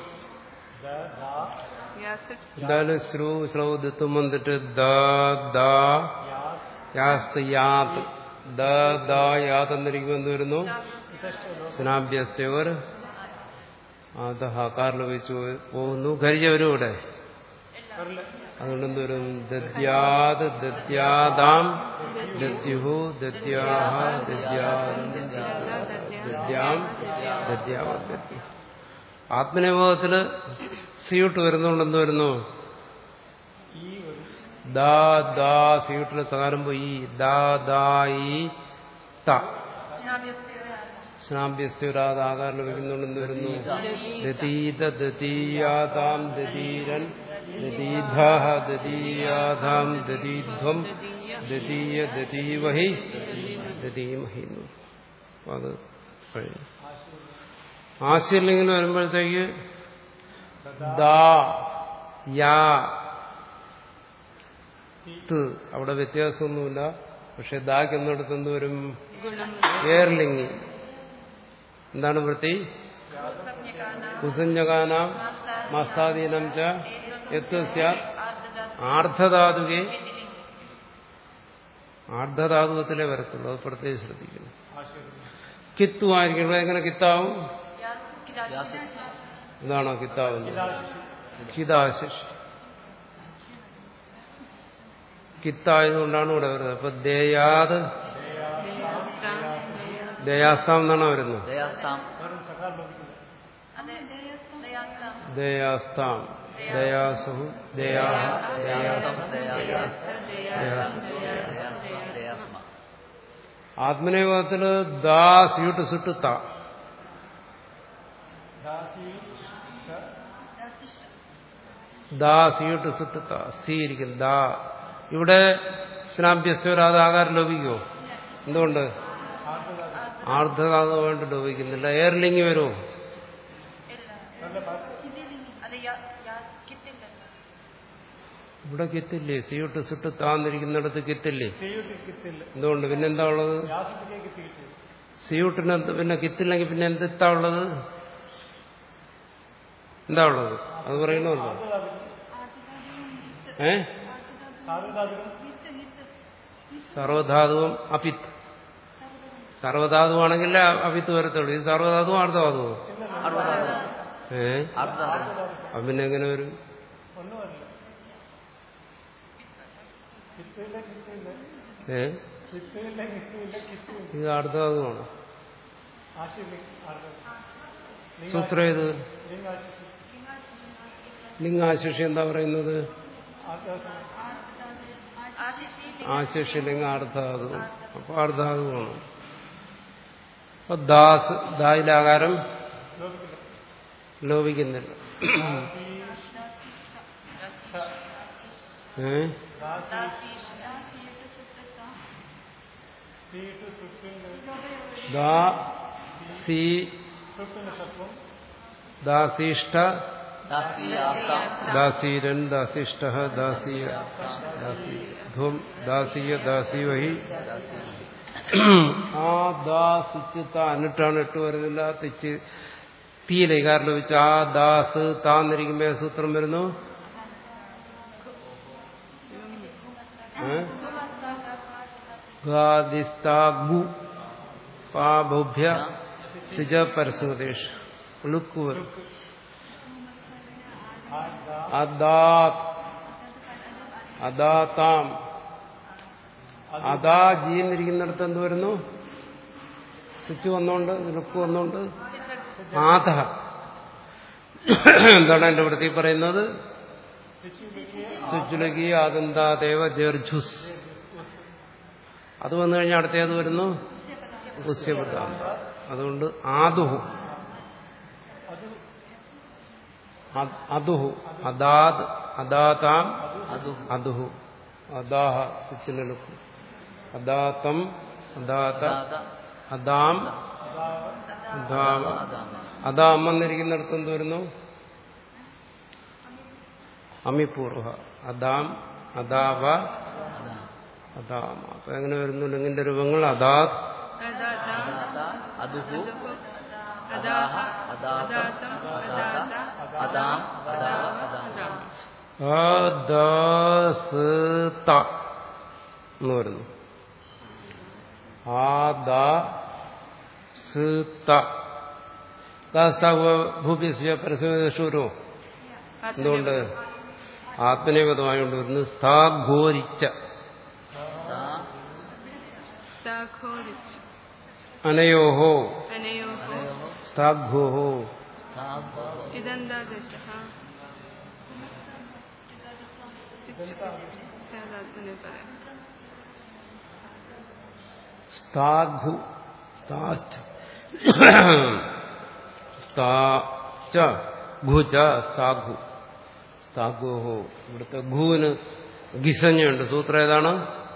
യാസിഡ് എന്തായാലും ശ്രു ശ്ലൗ ദിത്വം വന്നിട്ട് ദ ദ യാസ്ത് യാത് ദ ദ യാത് എന്നിരിക്കുമ്പോൾ എന്ത് വരുന്നു സ്നാഭ്യസ്തവർ അത് ഹക്കാറിൽ വെച്ച് പോകുന്നു ഖരിജ വരും ഇവിടെ അതുകൊണ്ട് എന്ത് വരും ദദ്യാത് ദദ്യാതാം ദദ്യുഹു ദദ്യാഹ ദദ്യാദം ദദ്യാം ദദ്യാവദ്യ ആത്മനിയോഗത്തില് സിയൂട്ട് വരുന്നതുകൊണ്ട് എന്ത് വരുന്നു ദാ ദാ സിയൂട്ടിലെ സകാരം പോയി ദാ ദാ ഈ ത സ്നാഭ്യസ്ഥരാത് ആകാരം ലഭിക്കുന്നുണ്ട് എന്ത് വരുന്നു ദതീത ദതീയാതാം ദതീരൻ ദതീധ ദതീയാതാം ദതീധ്വം ദതീയ ദതീവഹി ദതീമഹി എന്ന് പറയും. അപ്പൊ അത് കഴിഞ്ഞു ആശയലിംഗിന് വരുമ്പോഴത്തേക്ക് ദാ യാ ത് അവിടെ വ്യത്യാസമൊന്നുമില്ല പക്ഷെ ദാക്ക് എന്നിടത്ത് എന്ത് വരും ഗുണം ഏർലിംഗി എന്താണ് വൃത്തി കുസഞ്ജകാനാം മസ്താദീനം ച എത്ത് സ്യാത് ആർദ്ധധാതുകെ ആർദ്ധധാതുവത്തിലേ വരത്തുള്ളൂ അത് പ്രത്യേകം ശ്രദ്ധിക്കണം കിത്തുമായിരിക്കും ഇവിടെ എങ്ങനെ കിത്താവും ഇതാണോ കിത്താവുന്നത് കിതാശിഷ് കിത്തായതുകൊണ്ടാണ് ഇവിടെ വരുന്നത് അപ്പൊ ദേയാത് ദയാസ്താം എന്നാണ് വരുന്നത് ദയാസ്താം ദയാസ്താം ദയാസുഹു ദയാഹ ദയാസം ദയാസം ദയാസം ദയാസം ദയാസ്മ ആത്മനിയോഗത്തില് ദാ സ്യൂട്ട് സുട്ട് ത ദാ സ്യൂട്ട് സുട്ട് ത സി ഇരിക്കും ദാ ഇവിടെ സ്നാഭ്യസ്വരാത് ആകാരം ലോപിക്കുമോ എന്തുകൊണ്ട് ആർദ്ധതാത് വേണ്ടി ലോപിക്കുന്നില്ല എയർലിംഗ് വരുമോ ഇവിടെ കിത്തില്ലേ സിയൂട്ട് സുട്ട് താന്നിരിക്കുന്നിടത്ത് കിത്തില്ലേ എന്തുകൊണ്ട് പിന്നെന്താ ഉള്ളത് സിയൂട്ടിന് എന്ത് പിന്നെ കിത്തില്ലെങ്കിൽ പിന്നെ എന്തെത്താ ഉള്ളത് എന്താ ഉള്ളത് അത് പറയണമല്ലോ ഏ സർവധാതുവും അപിത്ത് സർവധാതുവാണെങ്കിൽ അപിത്ത് വരത്തുള്ളൂ ഇത് സർവധാതുവും അർദ്ധധാതുവോ അറുപതാകും ഏ അറുപതാകും അപ്പൊ പിന്നെ എങ്ങനെ വരും ഏ ഇത് അർദ്ധധാതുവാണ് സൂത്രം ഏത് ലിംഗാശിഷി എന്താ പറയുന്നത് ആശിഷി ലിംഗ അർദ്ധാതു അപ്പൊ അർദ്ധാതുവാണ് അപ്പൊ ദാസ് ദായിലാകാരം ലോപിക്കുന്നില്ല ഏ ദാ സി ദാസീഷ്ട ദാസ്യാസ്താം ദാസീരൻ ദാസിഷ്ട ദാസീയ ധ്വം ദാസീയ ദാസീവഹി ആ ദാസിച്ച് താന്നിട്ടാണ് ഇട്ട് വരുന്നില്ല തിച്ച് തീയിലേക്കാരിൽ വെച്ച് ആ ദാസ് താന്നിരിക്കുമ്പോ സൂത്രം വരുന്നു ഏ? ഗാദിസ്താഗു പാഭുഭ്യ സിജ പരസ്മതേഷ് ലുക്ക് വരും അദാത് അദാതാം അദാ ജി എന്നിരിക്കുന്നിടത്ത് എന്ത് വരുന്നു സ്വിച്ച് വന്നോണ്ട് ലുക്ക് വന്നോണ്ട് ആധ എന്താണ് എന്റെ വൃത്തി പറയുന്നത് സ്വിച്ചിലേക്ക് ആദന്താദേവ ജർജുസ് അത് വന്നു കഴിഞ്ഞാൽ അടുത്തേത് വരുന്നു ഉസ്യപദാന്ത അതുകൊണ്ട് ആദുഹു അ- അതുഹു അദാത് അദാതാം അതു അതുഹു അദാഹ സ്വിച്ചിലെടുക്കും അദാതം അദാത ദാത അദാം അദാമ അതാമ അദാം വന്നിരിക്കുന്നിടത്ത് എന്ത് വരുന്നു അമിപൂർവ അദാം അദാവ അതാ അദാമ അപ്പൊ എങ്ങനെ വരുന്നു ലിംഗിന്റെ രൂപങ്ങൾ അദാത് അദാത അദാത അതുഹു അദാഹ അദാത അദാതം അദാത അദാം അദാവ അദാമ അദാസ്ത എന്ന് വരുന്നു ആദാസ്ത പരസ്യശൂരോ എന്തുകൊണ്ട് ആത്മനേപദമായോണ്ട് വരുന്നു സ്ഥാഘോരിച്ച ദാ സാഖോരിച്ച് അനയോഹോ അനയോഹോ സ്ഥാഘോഹോ സാഭോ ഇതെന്താദശ സാധാത്മനെ പറയാം സ്ഥാഘു സ്ഥാസ്ഥ സ്ഥാച ഘുച സ്ഥാഘു സ്ഥാഘോഹോ ഇവിടുത്തെ ഘൂവിന് ഗിസഞ്ഞുണ്ട് സൂത്രം ഏതാണ്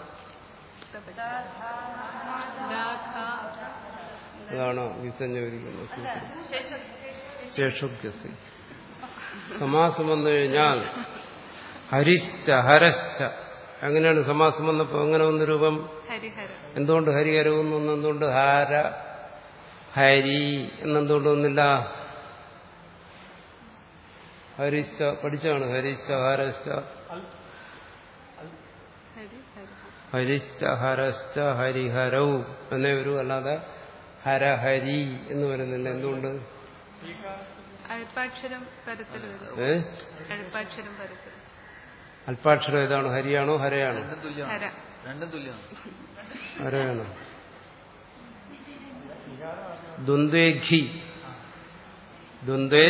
ദാഖ അതാണ് ഗിസഞ്ഞിരിക്കുന്ന സൂത്രം ശേഷുഗ്യസി സമാസം വന്നു കഴിഞ്ഞാൽ ഹരിശ്ച ഹരശ്ച എങ്ങനെയാണ് സമാസം വന്നപ്പോ എങ്ങനെ വന്ന രൂപം ഹരിഹര എന്തുകൊണ്ട് ഹരിഹരവും വന്നു എന്തുകൊണ്ട് ഹാര ഹരി എന്നെന്തുകൊണ്ട് വന്നില്ല ഹരിശ്ച പഠിച്ചാണ് ഹരിശ്ച ഹരശ്ച ഹരിഹര ഹരിശ്ച ഹരശ്ച ഹരിഹരവും എന്നേ വരൂ അല്ലാതെ ഹരഹരി എന്ന് വരുന്നില്ല എന്തുകൊണ്ട് അല്പാക്ഷരം പരത്തിൽ വരും ഏ അല്പാക്ഷരം പരത്തിൽ അല്പാക്ഷരം ഏതാണ് ഹരിയാണോ ഹരയാണോ രണ്ടും തുല്യമാണ് ഹര രണ്ടും തുല്യമാണ് ഹരയാണോ ദ്വന്ദ്വേ ഘി ദ്വന്ദ്വേ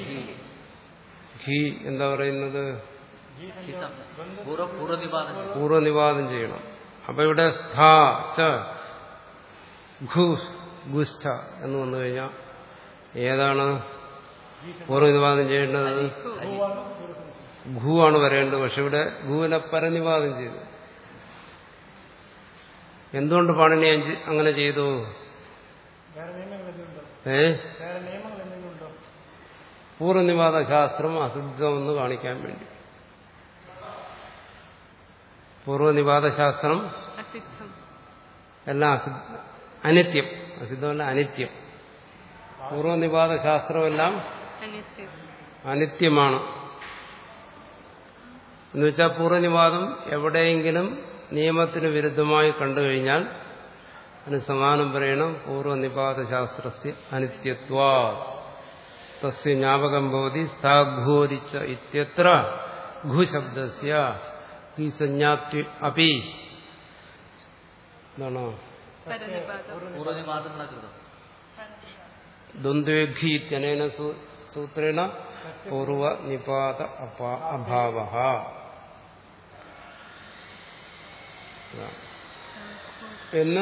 ഘി എന്താ പറയുന്നത് ഹിതം പൂർവ്വ പൂർവ്വനിപാതം പൂർവ്വനിവാദം ചെയ്യണം അപ്പൊ ഇവിടെ സ്ഥാ ച ഘു ഗുസ്ഥ എന്ന് വന്നു കഴിഞ്ഞാൽ ഏതാണ് പൂർവ്വനിവാദം ചെയ്യേണ്ടത് ഘു ആണ് വരേണ്ടത് പക്ഷെ ഇവിടെ ഘുവിനെ പരനിവാദം ചെയ്തു എന്തുകൊണ്ട് പാണിനി അഞ്ച് അങ്ങനെ ചെയ്തു വേറെ നിയമങ്ങൾ എന്തെങ്കിലും ഉണ്ടോ ഏ വേറെ നിയമങ്ങൾ എന്തെങ്കിലും ഉണ്ടോ പൂർവ്വനിവാദ ശാസ്ത്രം അസിദ്ധമെന്ന് കാണിക്കാൻ വേണ്ടി പൂർവ്വനിവാദ ശാസ്ത്രം അസിദ്ധം എല്ലാം അസിദ്ധ അനിത്യം അസിദ്ധമല്ല അനിത്യം പൂർവ്വനിവാദ ശാസ്ത്രമെല്ലാം അനിത്യം അനിത്യമാണ് എന്നുവെച്ചാൽ പൂർവ്വനിവാദം എവിടെയെങ്കിലും നിയമത്തിന് വിരുദ്ധമായി കണ്ടു കഴിഞ്ഞാൽ അതിന് സമാനം പറയണം പൂർവ്വനിപാത ശാസ്ത്രസ്യ അനിത്യത്വാ തസ്യ ജ്ഞാപകം ഭവതി സ്ഥാഘോരിച്ച ഇത്യത്ര ഘുശബ്ദസ്യ ഈ സഞ്ജാത്യ അപി എന്താണോ പരനിപാതം പൂർവ്വനിപാതം എന്ന കൃതം ദ്വന്ദ്വേഭി ഇത്യനേന സൂ- സൂത്രേണ പൂർവ നിപാത അപാ- അഭാവ എന്ന്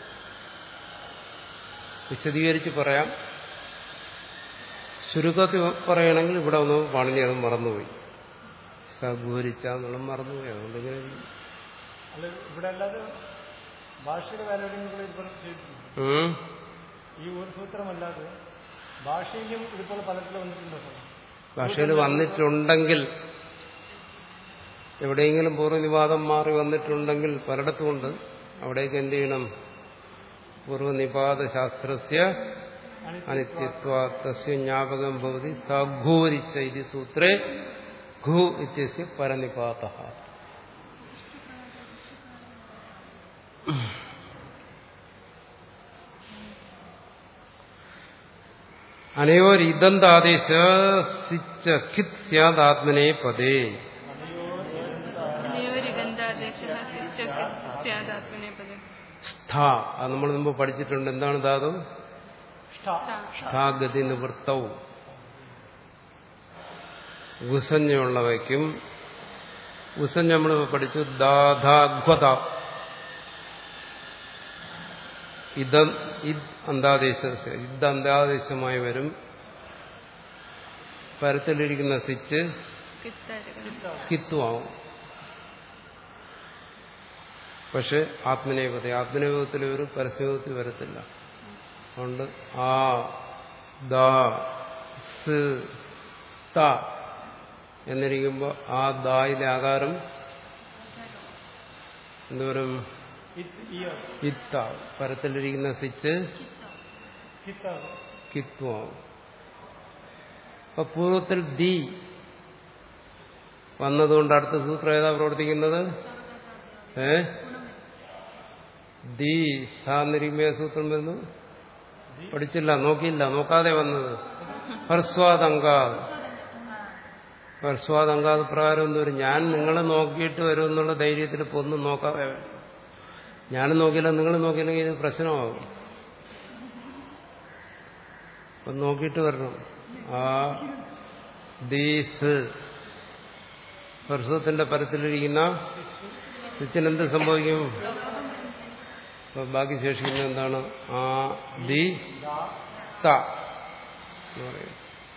വിശദീകരിച്ച് പറയാം ചുരുക്കത്തിൽ പറയണമെങ്കിൽ ഇവിടെ ഒന്ന് പാണിനി അത് മറന്നുപോയി സഘൂരിച്ച എന്നുള്ള മറന്നുപോയി അതുകൊണ്ട് ഇങ്ങനെ അല്ല ഇവിടെ അല്ലാതെ ഭാഷയുടെ വാല്യൂഡിംഗ് ഇതുപോലെ ചെയ്തിട്ടുണ്ട് ഉം. ഈ ഒരു സൂത്രമല്ലാതെ ഭാഷയിലും ഇതുപോലെ പലത്തിലും വന്നിട്ടുണ്ടോ സാർ ഭാഷയിൽ വന്നിട്ടുണ്ടെങ്കിൽ എവിടെയെങ്കിലും പൂർവ്വനിവാദം മാറി വന്നിട്ടുണ്ടെങ്കിൽ പലയിടത്തുമുണ്ട് അവിടേക്ക് എന്ത് ചെയ്യണം പൂർവ്വനിപാത ശാസ്ത്രസ്യ അനിത്യത്വ തസ്യ ജ്ഞാപകം ഭവതി സഘൂരിച്ച ഇത് സൂത്രേ ഘു ഇത്യസ്യ പരനിപാത അനയോർ ഇതന്താദേശ സിച്ച ഖിത് സ്യാദാത്മനെ പദേ അനയോരിഗന്ധാദേശഃ സ്യാദാത്മനെ പദം സ്ഥ അത് നമ്മൾ മുമ്പ് പഠിച്ചിട്ടുണ്ട് എന്താണ് ധാതു സ്ഥാഗതി നിവൃത്തവും ഉസഞ്ഞുള്ളവയ്ക്കും ഉസഞ്ഞ നമ്മൾ പഠിച്ചു ദാധാഘ്വത ഇതം ഇത് അന്താദേശ ഇത് അന്താദേശമായി വരും പരത്തിലിരിക്കുന്ന സ്വിച്ച് കിത്താരകം കിത്വമാവും പക്ഷെ ആത്മനേപത ആത്മനേപത്തിൽ ഒരു പരസ്യപത്തിൽ വരത്തില്ല അതുകൊണ്ട് ആ ദ സ് ത എന്നിരിക്കുമ്പോൾ ആ ദായിലെ ആകാരം എന്തോരം ഇത്ത പരത്തിലിരിക്കുന്ന സ്വിച്ച് കിത്വമാവും അപ്പൊ പൂർവ്വത്തിൽ ദി വന്നതുകൊണ്ട് അടുത്ത സൂത്രം ഏതാ പ്രവർത്തിക്കുന്നത് ഏ ദി സാന്നിരിമയ സൂത്രം വരുന്നു പഠിച്ചില്ല നോക്കിയില്ല നോക്കാതെ വന്നത് ഹർസ്വാദങ്കാത് ഹർസ്വാദങ്കാത് പ്രകാരം എന്ത് വരും ഞാൻ നിങ്ങളെ നോക്കിയിട്ട് വരും എന്നുള്ള ധൈര്യത്തിൽ ഇപ്പൊ ഒന്നും നോക്കാതെ വരും ഞാനും നോക്കിയില്ല നിങ്ങൾ നോക്കിയില്ലെങ്കിൽ ഇത് പ്രശ്നമാകും അപ്പൊ നോക്കിയിട്ട് വരണം ആ ദീസ് സ്പർശത്തിന്റെ പരത്തിലിരിക്കുന്ന സ്വിച്ചിന് എന്ത് സംഭവിക്കും അപ്പൊ ബാക്കി ശേഷിക്കുന്ന എന്താണ് ആ ദി ത എന്ന് പറയും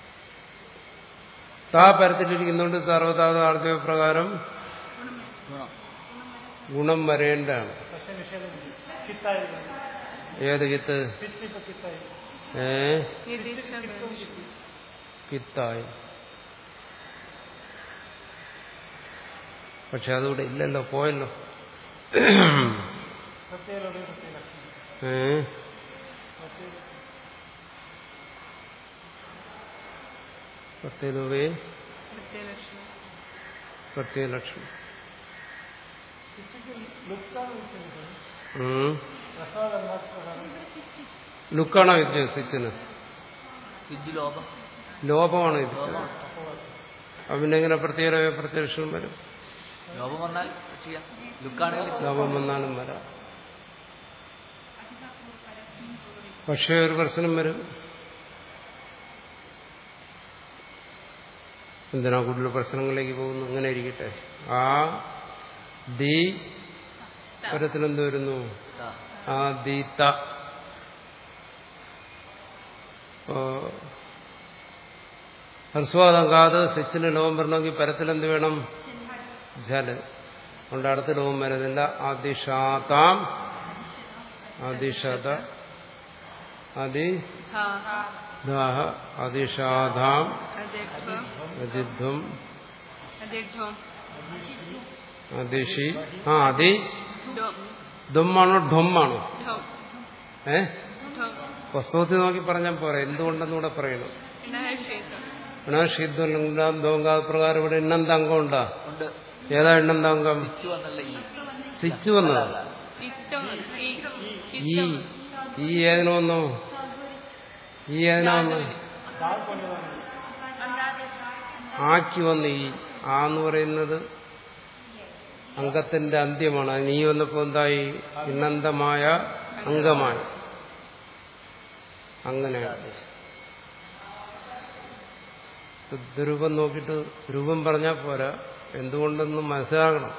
താ പരത്തിലിരിക്കുന്നുണ്ട് സർവതാത ആർദ്യ പ്രകാരം ഗുണം ഗുണം വരേണ്ടതാണ് ഏത് കിത്ത് ഏ കിത്തായി പക്ഷെ അതുകൂടെ ഇല്ലല്ലോ പോയല്ലോ ഏ പ്രത്യേകവേ പ്രത്യയലക്ഷണം പ്രത്യേക ലക്ഷണം ഉം. ലുക്കാണോ വിദ്യസിച്ചത് സിദ്ധി ലോപം ലോപമാണ് വിധിച്ചത് അപ്പൊ പിന്നെ എങ്ങനെ പ്രത്യേക പ്രത്യക്ഷം വരും ലോപം വന്നാൽ ചെയ്യാം ലുക്കാണെങ്കിൽ ലോപം വന്നാലും വരാം പക്ഷേ ഒരു പ്രശ്നം വരും എന്തിനാ കൂടുതൽ പ്രശ്നങ്ങളിലേക്ക് പോകുന്നു അങ്ങനെ ഇരിക്കട്ടെ ആ ദി പരത്തിലെന്ത് വരുന്നു ആ ദീത്ത ഹർസ്വാദങ്കാത് സ്വിച്ചിന് ലോകം വരണമെങ്കിൽ പരത്തിലെന്ത് വേണം ജല് അതുകൊണ്ട് അടുത്ത ലോകം വരുന്നില്ല അതിഷാതാം അതിഷത അതി ഹാ ദാഹ അതിഷാധാം അദ്യക്ഷ്വം അതിധ്വം അദ്യക്ഷ്വം അതിഷി ആ അതി ഡോം ധ്വമാണോ ഢൊമ്മാണോ ഢോം ഏ ഢോം വസ്തുവത്തിൽ നോക്കി പറഞ്ഞാൽ പോരെ എന്തുകൊണ്ടെന്നൂടെ പറയണം ഇണഹേഷം ഗുണാഷിദ്വം ദോങ്കാ പ്രകാരം ഇവിടെ എണ്ണെന്ത അംഗം ഉണ്ടാ ഉണ്ട് ഏതാ എണ്ണെന്ത അംഗം തിരിച്ചു വന്നല്ല ഈ സിച്ച് വന്നത് ഇത്തം ഈ ഈ ഈ ഏതിനു വന്നു ഈ ഏതിനാ വന്നു ആക്കി വന്നു ഈ ആ എന്ന് പറയുന്നത് അംഗത്തിന്റെ അന്ത്യമാണ് അതിന് ഈ വന്നപ്പോ എന്തായി ഇന്നന്തമായ അംഗമായി അങ്ങനെയാണ് രൂപം നോക്കിയിട്ട് രൂപം പറഞ്ഞാൽ പോരാ എന്തുകൊണ്ടെന്ന് മനസ്സിലാകണം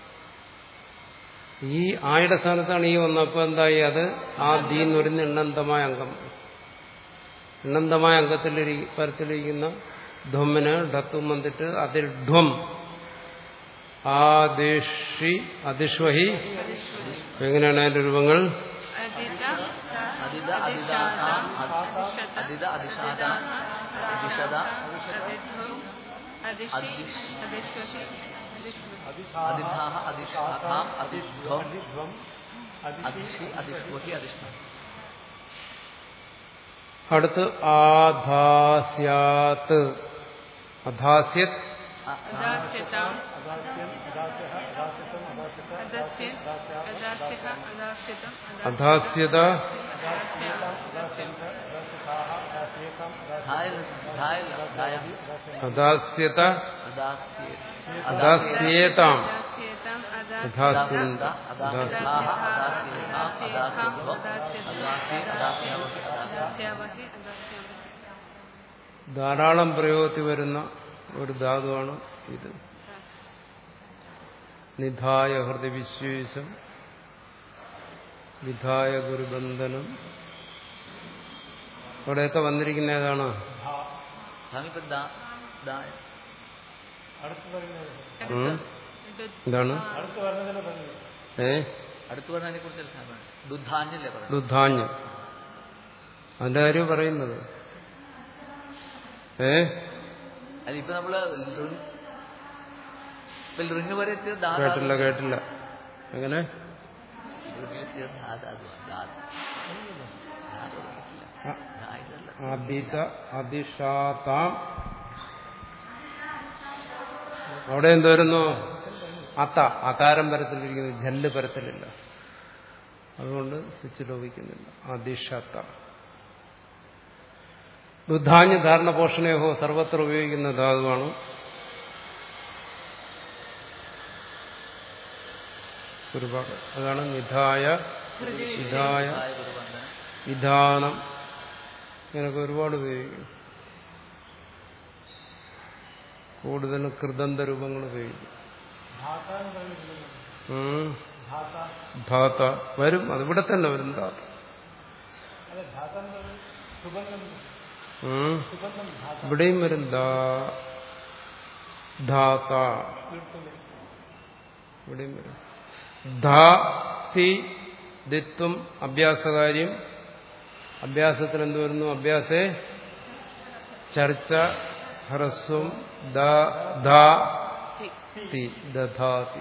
ഈ ആയുടെ സ്ഥാനത്താണ് ഈ വന്നപ്പോൾ എന്തായി അത് ആ ദീ എന്ന് പറയുന്ന എണ്ണന്തമായ അംഗം എണ്ണന്തമായ അംഗത്തിലിരി പരത്തിലിരിക്കുന്ന ധ്വമിന് ഢത്വം വന്നിട്ട് അതിൽ ധ്വം ആദിഷി അതിഷ്വഹി എങ്ങനെയാണ് അതിന്റെ രൂപങ്ങൾ അദിത അതിദ അതിദാതാം അദിശത അതിദ അതിശാതാം അതിശത അദിധ്വം അദിശി അദിശ്വഹി അദിശ്വഹി അതിധാഹ അതിശാഖാം അതിധ്വം അതിഷി അതിഷ്വഹി അതിഷ്ണ അടുത്ത് ആധാസ്യാത്ത് അധാസ്യത് അദാസ്യതാം അദസ്യ അദാസ്യഹ അദാസ്യതം അധാസ്യത അദാസ്യം ധായ ധായ ധായ അദാസ്യത അദാസ്യേ അദാസ്യേതാം അദാസ്യേതാം അദാസ്യന്ത അദാസ്യാഹ അദാസ്യ അദാസ്യേതാം അദാസ്യധ്വം അദാസ്യേ അദാസ്യാവഹി അദാസ്യ അദാസ്യാവഹി അദാസ്യാമഹി ധാരാളം പ്രയോഗത്തിൽ വരുന്ന ഒരു ധാതുവാണ് ഇത് നിധായ ഹൃദയ വിശ്വേശം വിധായ ഗുരുബന്ധനം അവിടെയൊക്കെ വന്നിരിക്കുന്ന ഏതാണ് സ്വാമി ഇപ്പൊ ദാ ദായ അടുത്ത് പറയുന്നത് ഉം? എന്താണ് അടുത്ത് പറഞ്ഞതിനെ പറഞ്ഞു ഏ അടുത്ത് പറഞ്ഞതിനെ കുറിച്ച് സ്വാമി ദുദ്ധാന്യല്ലേ പറയുന്നത് ദുധാന്യം അതിന്റെ കാര്യം പറയുന്നത് ഏ അല്ല ഇപ്പൊ നമ്മള് ഋ- ഇപ്പൊ ഋങ് വരെ എത്തിയ ദാ കേട്ടില്ല കേട്ടില്ല എങ്ങനെ ഋങ്ങിലെത്തിയ ദാ ധാതുവാ. ദാ. ദാ തുടങ്ങിയിട്ടില്ല. അ- ദാ ഇതല്ല. അദിത അതിഷാതാം അവിടെ എന്ത് വരുന്നു അത്ത അകാരം പരത്തിലിരിക്കുന്നു ജല്ല് പരത്തിലില്ല അതുകൊണ്ട് സ്വിച്ച് ലോപിക്കുന്നില്ല അതിഷത്ത ദുധാന്യ ധാരണ പോഷണയോഹോ സർവത്ര ഉപയോഗിക്കുന്ന ധാതുവാണ് ഒരുപാട് അതാണ് നിധായ നിധായ ദായ ഗുരുബന്ധനം. വിധാനം ഇങ്ങനൊക്കെ ഒരുപാട് ഉപയോഗിക്കും കൂടുതലും കൃതന്ത രൂപങ്ങൾ ഉപയോഗിക്കും ധാത്ത എന്ന് പറഞ്ഞിട്ടില്ലല്ലോ ഉം. ധാത്ത ധാത്ത വരും അതിവിടെ തന്നെ വരും ധാത്ത അതെ ധാത്ത എന്ന് പറഞ്ഞാൽ സുഗന്ധം ഉം. സുഗന്ധം ധാത്ത ഇവിടെയും വരും ധാ ധാത്ത വീട്ടില് ഇവിടെയും വരും ധാ തി ദിത്വം അഭ്യാസകാര്യം അഭ്യാസത്തിൽ എന്ത് വരുന്നു അഭ്യാസേ ചർച്ച ഹ്രസ്വം ദാ ധാ തി ദധാതി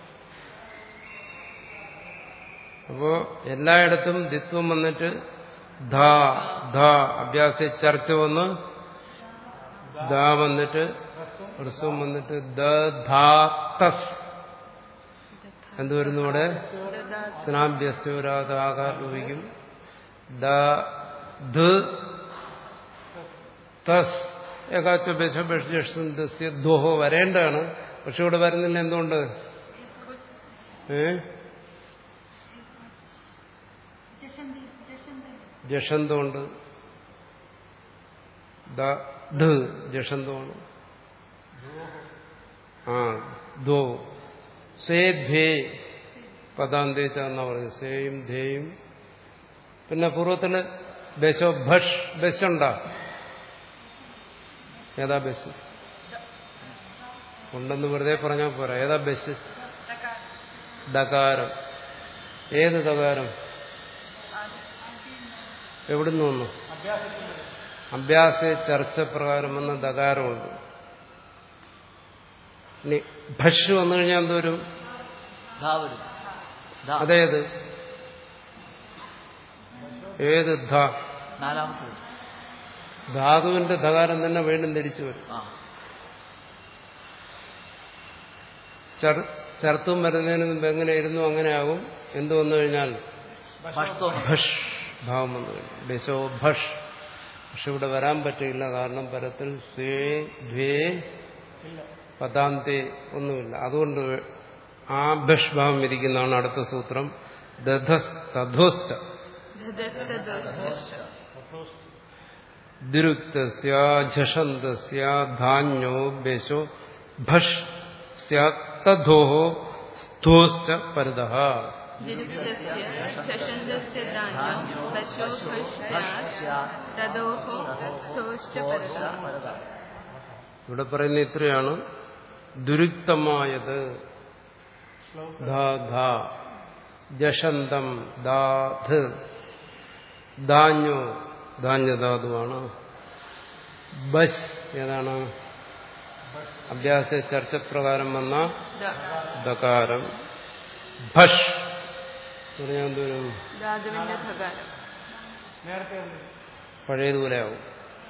അപ്പോ എല്ലായിടത്തും ദിത്വം വന്നിട്ട് ധാ ധാ അഭ്യാസ ചർച്ച വന്ന് ദാ വന്നിട്ട് ഹ്രസ്വം വന്നിട്ട് ദധാതസ് എന്ത് വരുന്നു ഇവിടെ സ്നാഭ്യസ്വരാത ആകാരം ഉപയോഗിക്കും ദ ധ് തസ് ഏകാച്ച ബശബഷ്യ ദോഹോ വരേണ്ടതാണ് പക്ഷെ ഇവിടെ വരുന്നില്ല എന്തുകൊണ്ട് ഏ ജഷന്തമുണ്ട് ദ ധ് ജഷന്തമാണ് ആ ധോ സേ ധേ പദാന്തേച്ച എന്നാ പറയുന്നത് സേയും ധേയും പിന്നെ പൂർവ്വത്തില് ബശോ ഭഷ് ബസ്സുണ്ടാ ഏതാ ബസ് ഉണ്ടെന്ന് വെറുതെ പറഞ്ഞാൽ പോരാ ഏതാ ബസ് ദകാരം ഏത് ദകാരം എവിടുന്ന് വന്നു അഭ്യാസ ചർച്ച പ്രകാരം വന്ന ദകാരമുണ്ട് ഇനി ഭഷ് വന്നു കഴിഞ്ഞാൽ എന്തോരും ധാ വരും ധാ അതേത് ഏത് ധ നാലാമത്തെ വരും ധാതുവിന്റെ ധകാരം തന്നെ വീണ്ടും തിരിച്ചു വരും ആ ചർ- ചർത്തും വരുന്നതിന് മുമ്പ് എങ്ങനെയായിരുന്നു അങ്ങനെ ആകും എന്ത് വന്നു കഴിഞ്ഞാൽ ഭഷ്തോ ഭഷ് ഭാവം വന്നു കഴിഞ്ഞു ബശോ ഭഷ് പക്ഷെ ഇവിടെ വരാൻ പറ്റില്ല കാരണം പരത്തിൽ സ്വേ ദ്വേ പദാന്തേ ഒന്നുമില്ല അതുകൊണ്ട് ആ ഭഷ് ഭാവം ഇരിക്കുന്നതാണ് അടുത്ത സൂത്രം ദധസ് തധോസ്റ്റ ദുരുക്തസ്യ ഝഷന്തസ്യ ധാന്യോ ബശോ ഭഷ് സ്യാത് തധോഹോ സ്ഥോശ്ച പരതഃ ഇവിടെ പറയുന്ന ഇത്രയാണ് ദുരുക്തമായത് ധാ ധാ ജഷന്തം ദാധ് ധാന്യോ ധാന്യധാതുവാണ് ബസ് ഏതാണ് അഭ്യാസ ചർച്ച പ്രകാരം വന്ന ദകാരം ഭഷ് എന്ന് പറഞ്ഞാൽ എന്തോരും ധാതുവിന്റെ ധകാരം നേരത്തെ ഉണ്ട്. പഴയതുപോലെ ആവും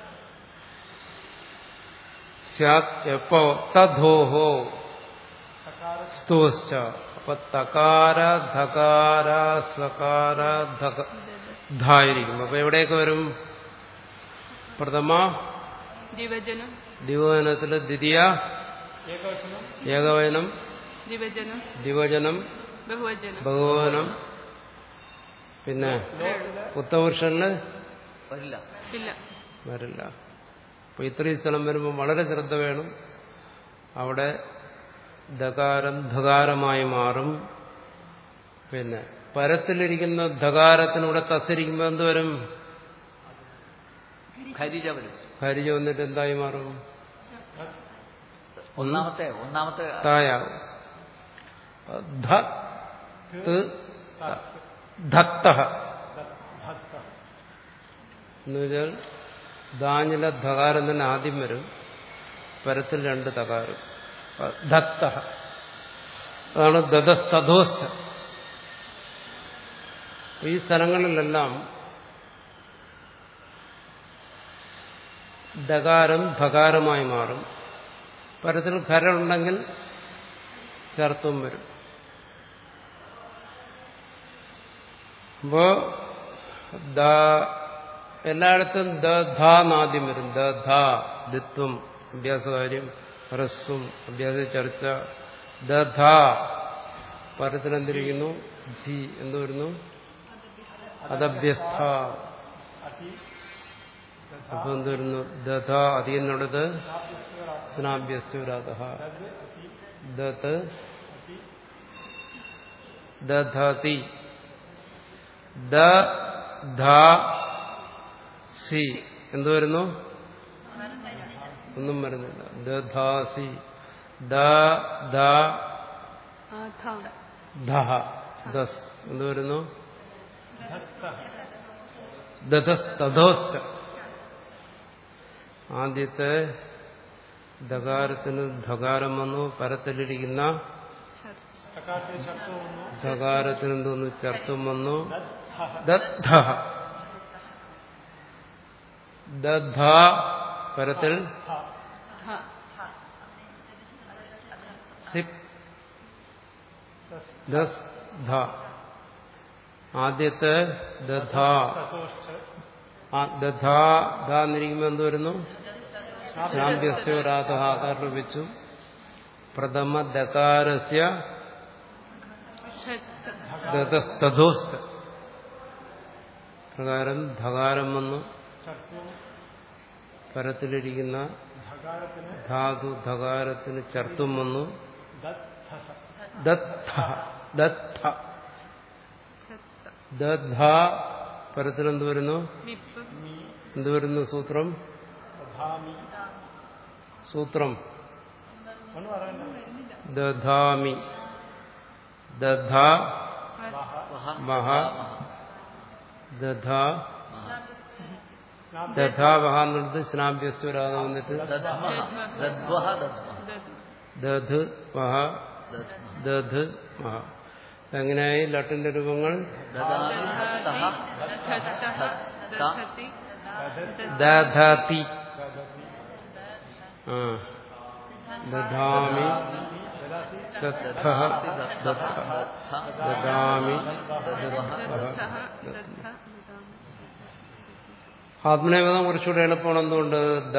സ്യാത് എപ്പോ തധോഹോ സ്തോശ്ച അപ്പൊ തകാര ധകാര സകാര ധക ധായിരിക്കും അപ്പൊ എവിടെയൊക്കെ വരും പ്രഥമ ദ്വിവചനം ദ്വിവചനത്തിൽ ദ്വിതീയ ഏകവചനം ഏകവചനം ദ്വിവചനം ദ്വിവചനം ബഹുവചനം ബഹുവചനം പിന്നെ ഉത്തപുരുഷനില് വരില്ല ഇല്ല വരില്ല അപ്പൊ ഇത്രയും സ്ഥലം വരുമ്പോൾ വളരെ ശ്രദ്ധ വേണം അവിടെ ധകാരം ധകാരമായി മാറും പിന്നെ പരത്തിലിരിക്കുന്ന ധകാരത്തിനൂടെ തസരിക്കുമ്പോൾ എന്ത് വരും ഖരിജ വരും ഹരിജ വന്നിട്ട് എന്തായി മാറും ഒന്നാമത്തെ ഒന്നാമത്തെ തായാവും ധ ത് ധത്തഹ എന്ന് വെച്ചാൽ ദാഞ്ഞിലെ ധകാരം തന്നെ ആദ്യം വരും പരത്തിൽ രണ്ട് തകാരം ധത്ത അതാണ് ദതസ്തധോസ്ഥ ഈ സ്ഥലങ്ങളിലെല്ലാം ദകാരം ധകാരമായി മാറും പരത്തിൽ ഖരുണ്ടെങ്കിൽ ചേർത്തും വരും അപ്പോ ദ എല്ലായിടത്തും ദ ധ നാദ്യം വരും ദ ധ ദിത്വം അഭ്യാസകാര്യം ഹ്രസ്വം അഭ്യാസ ചർച്ച ദ ധ പരത്തിലെന്തിരിക്കുന്നു ജി എന്ത് വരുന്നു അതഭ്യസ്ഥ അപ്പൊ എന്ത് വരുന്നു ദധ അതിയെന്നുള്ളത് സ്നാഭ്യസ്തുരാത ദത്ത് ദധതി ദ ധ സി എന്ത് വരുന്നു ഒന്നും വരുന്നില്ല ദധാസി ദ ദ ആ, ധ. ധഹ ദസ് എന്ത് വരുന്നു ദധസ്തധോസ്റ്റ ആദ്യത്തെ ധകാരത്തിന് ധകാരം വന്നു പരത്തിലിരിക്കുന്ന സകാരത്തിൽ ശബ്ദം വന്നു ധകാരത്തിന് എന്തോന്നു ചർത്തും വന്നു ദദ്ധ ദദ്ധ പരത്തിൽ ധ. സിപ് ദസ് ധ ആദ്യത്തെ ദധ സതോഷ്ഠ ആ ദധ ധ എന്നിരിക്കുമ്പോൾ എന്ത് വരുന്നു ശ്രാമ്പ്യസ്യോരാധ ആകാരം വെച്ചു പ്രഥമ ദകാരസ്യ ഷത്ത്. ദതസ്തധോസ്ത പ്രകാരം ധകാരം വന്നു ചർച്ചവും പരത്തിലിരിക്കുന്ന ധകാരത്തിന് ധാതു ധകാരത്തിന് ചർത്തും വന്നു ദത്തഃ ദത്ത ദത്ത ഷത്ത്. ദധ പരത്തിലെന്ത് വരുന്നു വിപ്പ് എന്ത് വരുന്നു സൂത്രം ദധാമി സൂത്രം ഒന്ന് പറയണ്ട ദധാമി ദധ വഹ വഹ ദധ നാം ദധാ വഹ എന്നുള്ളത് സ്നാഭ്യസ്വരാതെ വന്നിട്ട് ദദ്മഹ ദദ്വഹ ദദ്മഹ ദ- ദധ് വഹ ദദ്മഹ ദധ് വഹ എങ്ങനെയായി ലട്ടിന്റെ രൂപങ്ങൾ ദദാമി ദത്തഹ ധത്തഃ. ദധതി. ദധതി ആ ദധാമി ദത്ത ദദാസി ദത്തഹ ദത്ത ദദാമി ദദ്വഹ ദത്തഃ. ദദ്ധ. ദദാമി. ആത്മനേപദം കുറച്ചുകൂടെ എളുപ്പമാണ് എന്തുകൊണ്ട്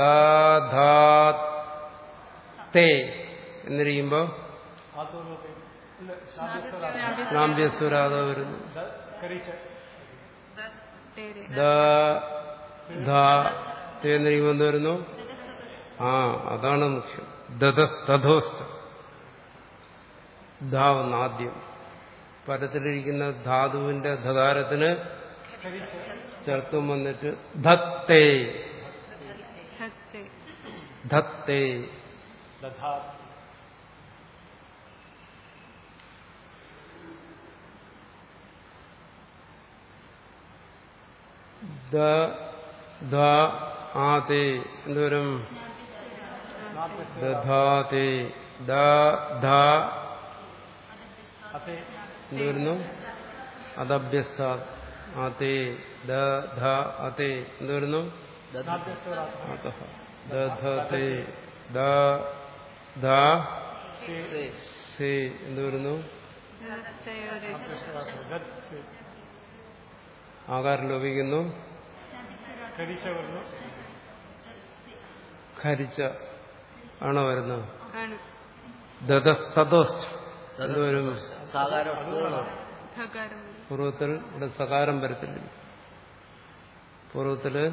ദേ എന്നിരിക്കുമ്പോ ആത്മരൂപേ ഇല്ല ശാബ്ദസ്വര നാമ്പ്യസ്വരാത വരുന്നു കരീച്ച തേരെ. ദ ധ തേ എന്നിരിക്കുമ്പോ എന്ത് വരുന്നു ആ അതാണ് മുഖ്യം ദധസ്തധോസ്ഥ ധാവുന്ന ആദ്യം പരത്തിലിരിക്കുന്ന ധാതുവിന്റെ ധകാരത്തിന് കരീച്ച ചേർത്തും വന്നിട്ട് ധത്തേ ധത്തെ. ധത്തേ ദധാ ദ ധ ആതേ എന്തോരം ദധാതേ ദ ധ അതെ എന്തുവരുന്നു അതഭ്യസ്ത ആതേ ദ ധ അതേ എന്തുവരുന്നു ദദ്മഹ അതഃ ദധതേ ദ ധ സേ സേ എന്തുവരുന്നു ദത്തയോരെ. ആകാരം ലോപിക്കുന്നു കരീച്ച വരുന്നു ഖരിച്ച ആണോ വരുന്നത് ആണ് ദതസ്തദോസ് എന്തുവരും സാകാര വസ്തുക്കളാണ് ധകാരം വരും. പൂർവ്വത്തിൽ ഇവിടെ സകാരം വരത്തില്ല പൂർവ്വത്തില്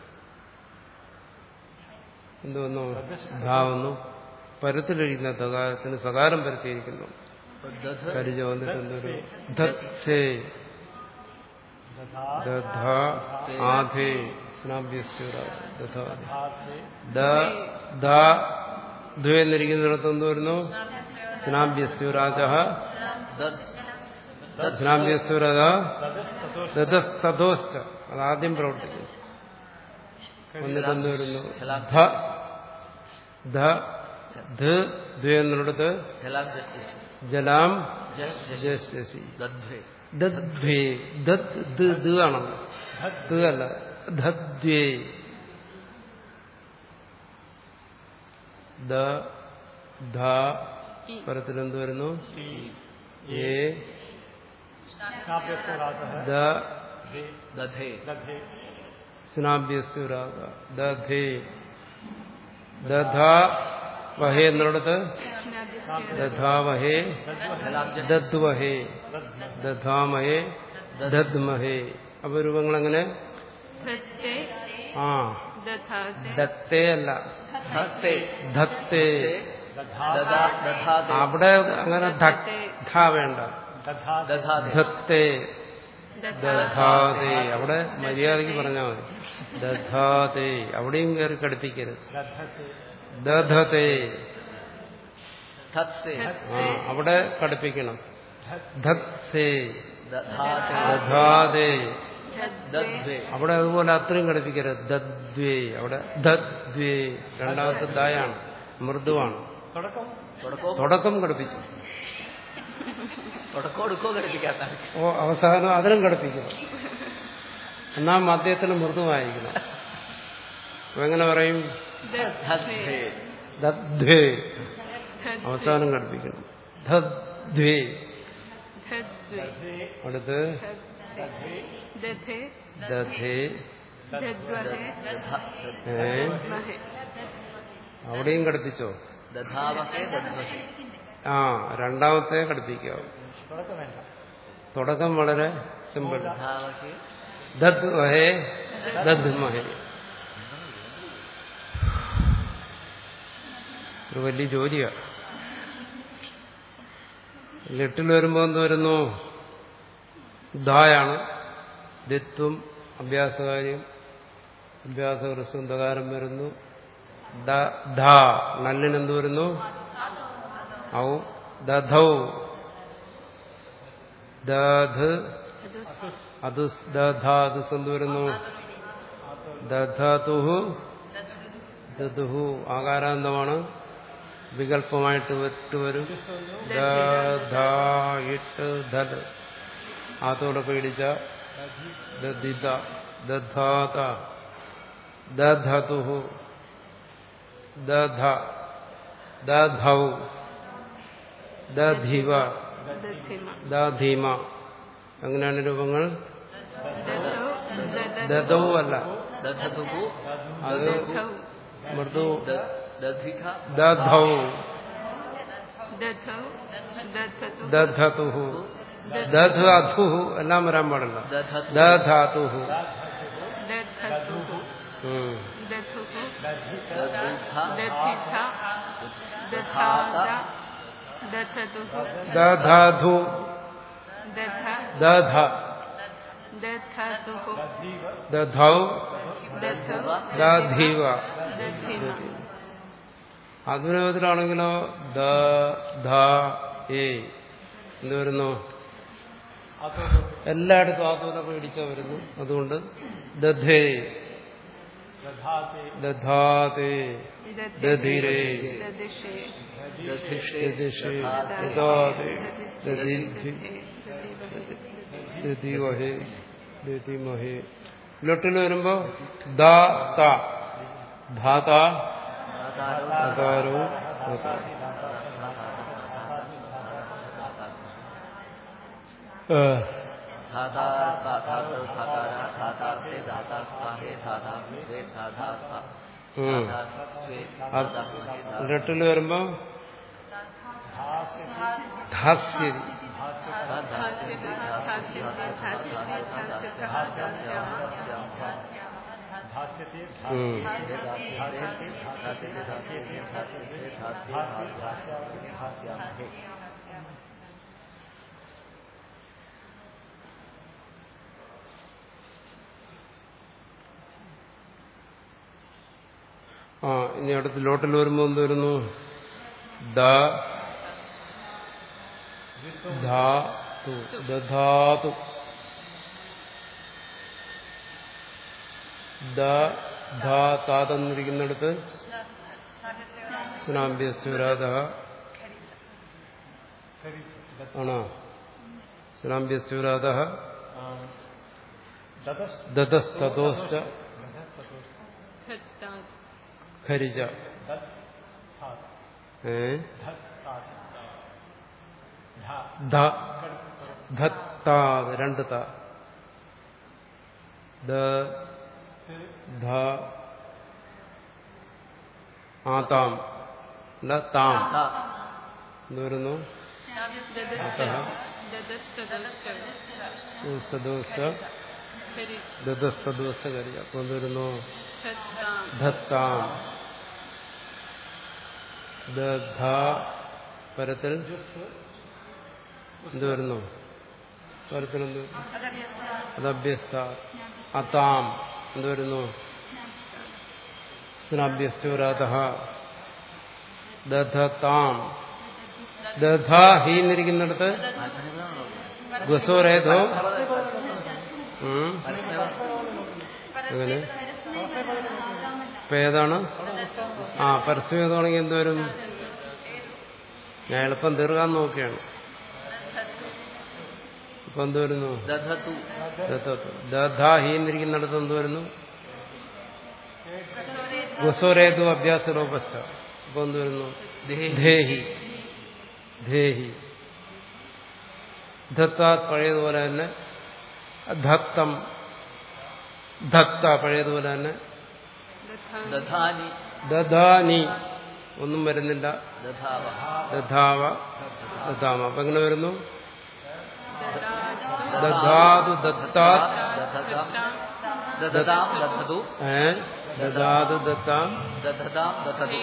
എന്ത് വന്നു ധാ വന്നു പരത്തിലിരിക്കുന്ന തകാരത്തിന് സകാരം പരത്തിയിരിക്കുന്നു ദധ കരിജ വന്നിട്ട് എന്തൊരു ധേ दधा ദധ ആധേ സ്നാഭ്യസ്തുര ദധാ धाते ദ ദ ദ്വേ എന്നിരിക്കുന്നിടത്ത് എന്ത് വരുന്നു സ്നാഭ്യസ്തുരാജ ദദ് സ്നാഭ്യസ്തുരത तदस्ततो ദതസ്തദോശ്ച അതാദ്യം പ്രവർത്തിക്കുന്നു എന്നിട്ട് എന്ത് വരുന്നു ധ ധ ധ ദ്വേ എന്നിടത്ത് ജലാം ജസ്റ്റിസ് ജലാം ജസ് ജസ് ജസ്യസി ദധ്വേ ദദ്വേ ദത് ദ് ദ് ആണല്ലോ ത് അല്ല ധദ്വേ ദ ധ പരത്തിൽ എന്ത് വരുന്നു ഏ स्नाप्यस्तोरातः ദ धे ദധേ दधे സ്നാഭ്യസ്തുരാഗ ദധേ ദധ വഹേ എന്നിടത്ത് സ്നാഭ്യസ്യ ദധാവഹേ ജലാം ജസ് ദദ്വഹേ ദധാമഹേ ദദ്മഹേ അപ്പൊ രൂപങ്ങളെങ്ങനെ ധത്തെ ആ ദധാതെ ദത്തേ അല്ല ധത്തേ ധത്തേ ദദാ ദധാതേ അവിടെ അങ്ങനെ ധ- ധ വേണ്ട दधा ദധാതേ ധത്തേ ദധാ ദധാതേ അവിടെ മര്യാദയ്ക്ക് പറഞ്ഞാൽ മതി ദധാതേ അവിടെയും കയറി കടുപ്പിക്കരുത് दधते ദധതേ ധത്സേ ആ അവിടെ കടുപ്പിക്കണം ധത്സേ ദധാതേ ദധാതേ ദദ്വേ അവിടെ അതുപോലെ അത്രയും കടുപ്പിക്കരുത് ദദ്വേ അവിടെ ദദ്വേ രണ്ടാമത്തെ ദായാണ് മൃദുവാണ് തുടക്കം തുടക്കോ തുടക്കം കടുപ്പിച്ചു തുടക്കോ എടുക്കോ ഘടിപ്പിക്കാത്ത ഓ അവസാനം അതിനും കടുപ്പിക്കണം എന്നാ മദ്യത്തിന് മൃദുവായിരിക്കണം അപ്പൊ എങ്ങനെ പറയും ധദ്വേ ദദ്വേ അവസാനം കടുപ്പിക്കണം ധദ്വേ ധദ്വേ അടുത്ത് ദധേ ദധേ ദദ്വഹേ ഏ മഹേ അവിടെയും കടുപ്പിച്ചോ ദധാവഹേ ദധ്വഹേ ആ രണ്ടാമത്തെ കടുപ്പിക്കാവും തുടക്കം വേണ്ട തുടക്കം വളരെ സിമ്പിൾ ദധാവഹേ ദദ് മഹേ ദദ് മഹേ ഒരു വലിയ ജോലിയാ ലെട്ടിൽ വരുമ്പോൾ എന്ത് വരുന്നു ധായാണ് ദിത്വം അഭ്യാസകാര്യം അഭ്യാസകൃസ്വം ദകാരം വരുന്നു ദ- ധ നല്ലിന് എന്ത് വരുന്നു ഔ ദധൗ ദധ് അതുസ് ദധാതുസ് എന്ത് വരുന്നു ദധതുഹു ദതുഹു ആകാരാന്തമാണ് വികല്പമായിട്ട് വിട്ട് വരും ദധായിട്ട് ധത് ആത്തോടെ പേടിച്ച ദധിത ദധാത ദധതുഹു ദധ ദധൗ ദധിവ ദധിമ ദാധീമ അങ്ങനെയാണ് രൂപങ്ങൾ ദധോ ദദൗ അല്ല ദധതുഹു അത് ദധൗ മൃദു ദ- ദധിക ദധൗ ദധൗ ദധതു ദധതുഹു ദധാതുഹു എല്ലാം വരാൻ പാടില്ല ദധതു ദധാതുഹു ദധതുഹു ഉം. ദധുഹു ദധിഥ ദധിഥ ദധാത ദധതുഹു ദധാധു ദധ ദധ ദധതുഹു ദധൗ ദധൗ ദാധീവ ദധിമ ആത്മനിയോഗത്തിലാണെങ്കിലോ ദ ധ ഏ എന്ത് വരുന്നു എല്ലായിടത്തും ആത്മനെ പേടിച്ച വരുന്നു അതുകൊണ്ട് ദധേ दधाते ദധാതേ ദധിരേ ദദിഷേ ദധിഷേ ദദിഷേ ദധാതേ ദദാതേ ദദീധി ദതിവഹേ ദതിമഹേ ലൊട്ടിൽ വരുമ്പോ ദ ത ധാത ദാതാരോ അകാരോ ധാതാ ധാതാതോ ധാതാര ധാതാർത്ഥേ ധാതാസ്ഥാഹേ ധാതാ ദ്വേ ധാതാസ്ഥ ഉം. അത് ഇരട്ടിൽ വരുമ്പോ ധാസ്യതി ഭാസ്യത്തെ ഉം. ഭാസ്യാമഹേ ആ ഇനി അടുത്ത് ലോട്ടിൽ വരുമ്പോ എന്ത് വരുന്നു ദ ധാതു ദധാതു ദ ധാ താതെന്നിരിക്കുന്നിടത്ത് സ്നാഭ്യസ്വരാധ ആണോ സ്നാഭ്യസ്വരാധ ദതസ്തോഷ്ട ഖരിജ ഏ ധ ധത്താത് രണ്ട് ത ദ ധ ആ താം അല്ല താം എന്ത് വരുന്നു ദതസ്തദോസ്ത ഖരിജ അപ്പൊ എന്ത് വരുന്നു ധത്താം ദധ പരത്തിൽ എന്ത് വരുന്നു പരത്തിൽ എന്ത് അതഭ്യസ്ത അതാം എന്ത് വരുന്നു സ്നാഭ്യസ്തുരാത ദധതാം ദധ ഹി എന്നിരിക്കുന്നിടത്ത് ഗസോരേതോ ഉം. എങ്ങനെ ഇപ്പൊ ഏതാണ് ആ പരസ്യമാണെങ്കിൽ എന്തുവരും ഞാൻ എളുപ്പം തീർക്കാൻ നോക്കിയാണ് ഇപ്പൊ എന്ത് വരുന്നു ദധതു ദധാ ഹി എന്നിരിക്കുന്നിടത്ത് എന്ത് വരുന്നു ഗുസോരേതു അഭ്യാസലോപസ്ഥ ഇപ്പൊ എന്ത് വരുന്നു ധേഹി ധേഹി ധത്താത് പഴയതുപോലെ തന്നെ ധക്തം ധക്ത പഴയതുപോലെ തന്നെ ദധാനി ദധാനി ഒന്നും വരുന്നില്ല ദധാവ ദധാവ ദധാമ അപ്പൊ എങ്ങനെ വരുന്നു ദധാതു ദത്താത് ദധതാം ദധതാം ദധതു ഏ ദധാതു ദത്താം ദധതാം ദധതു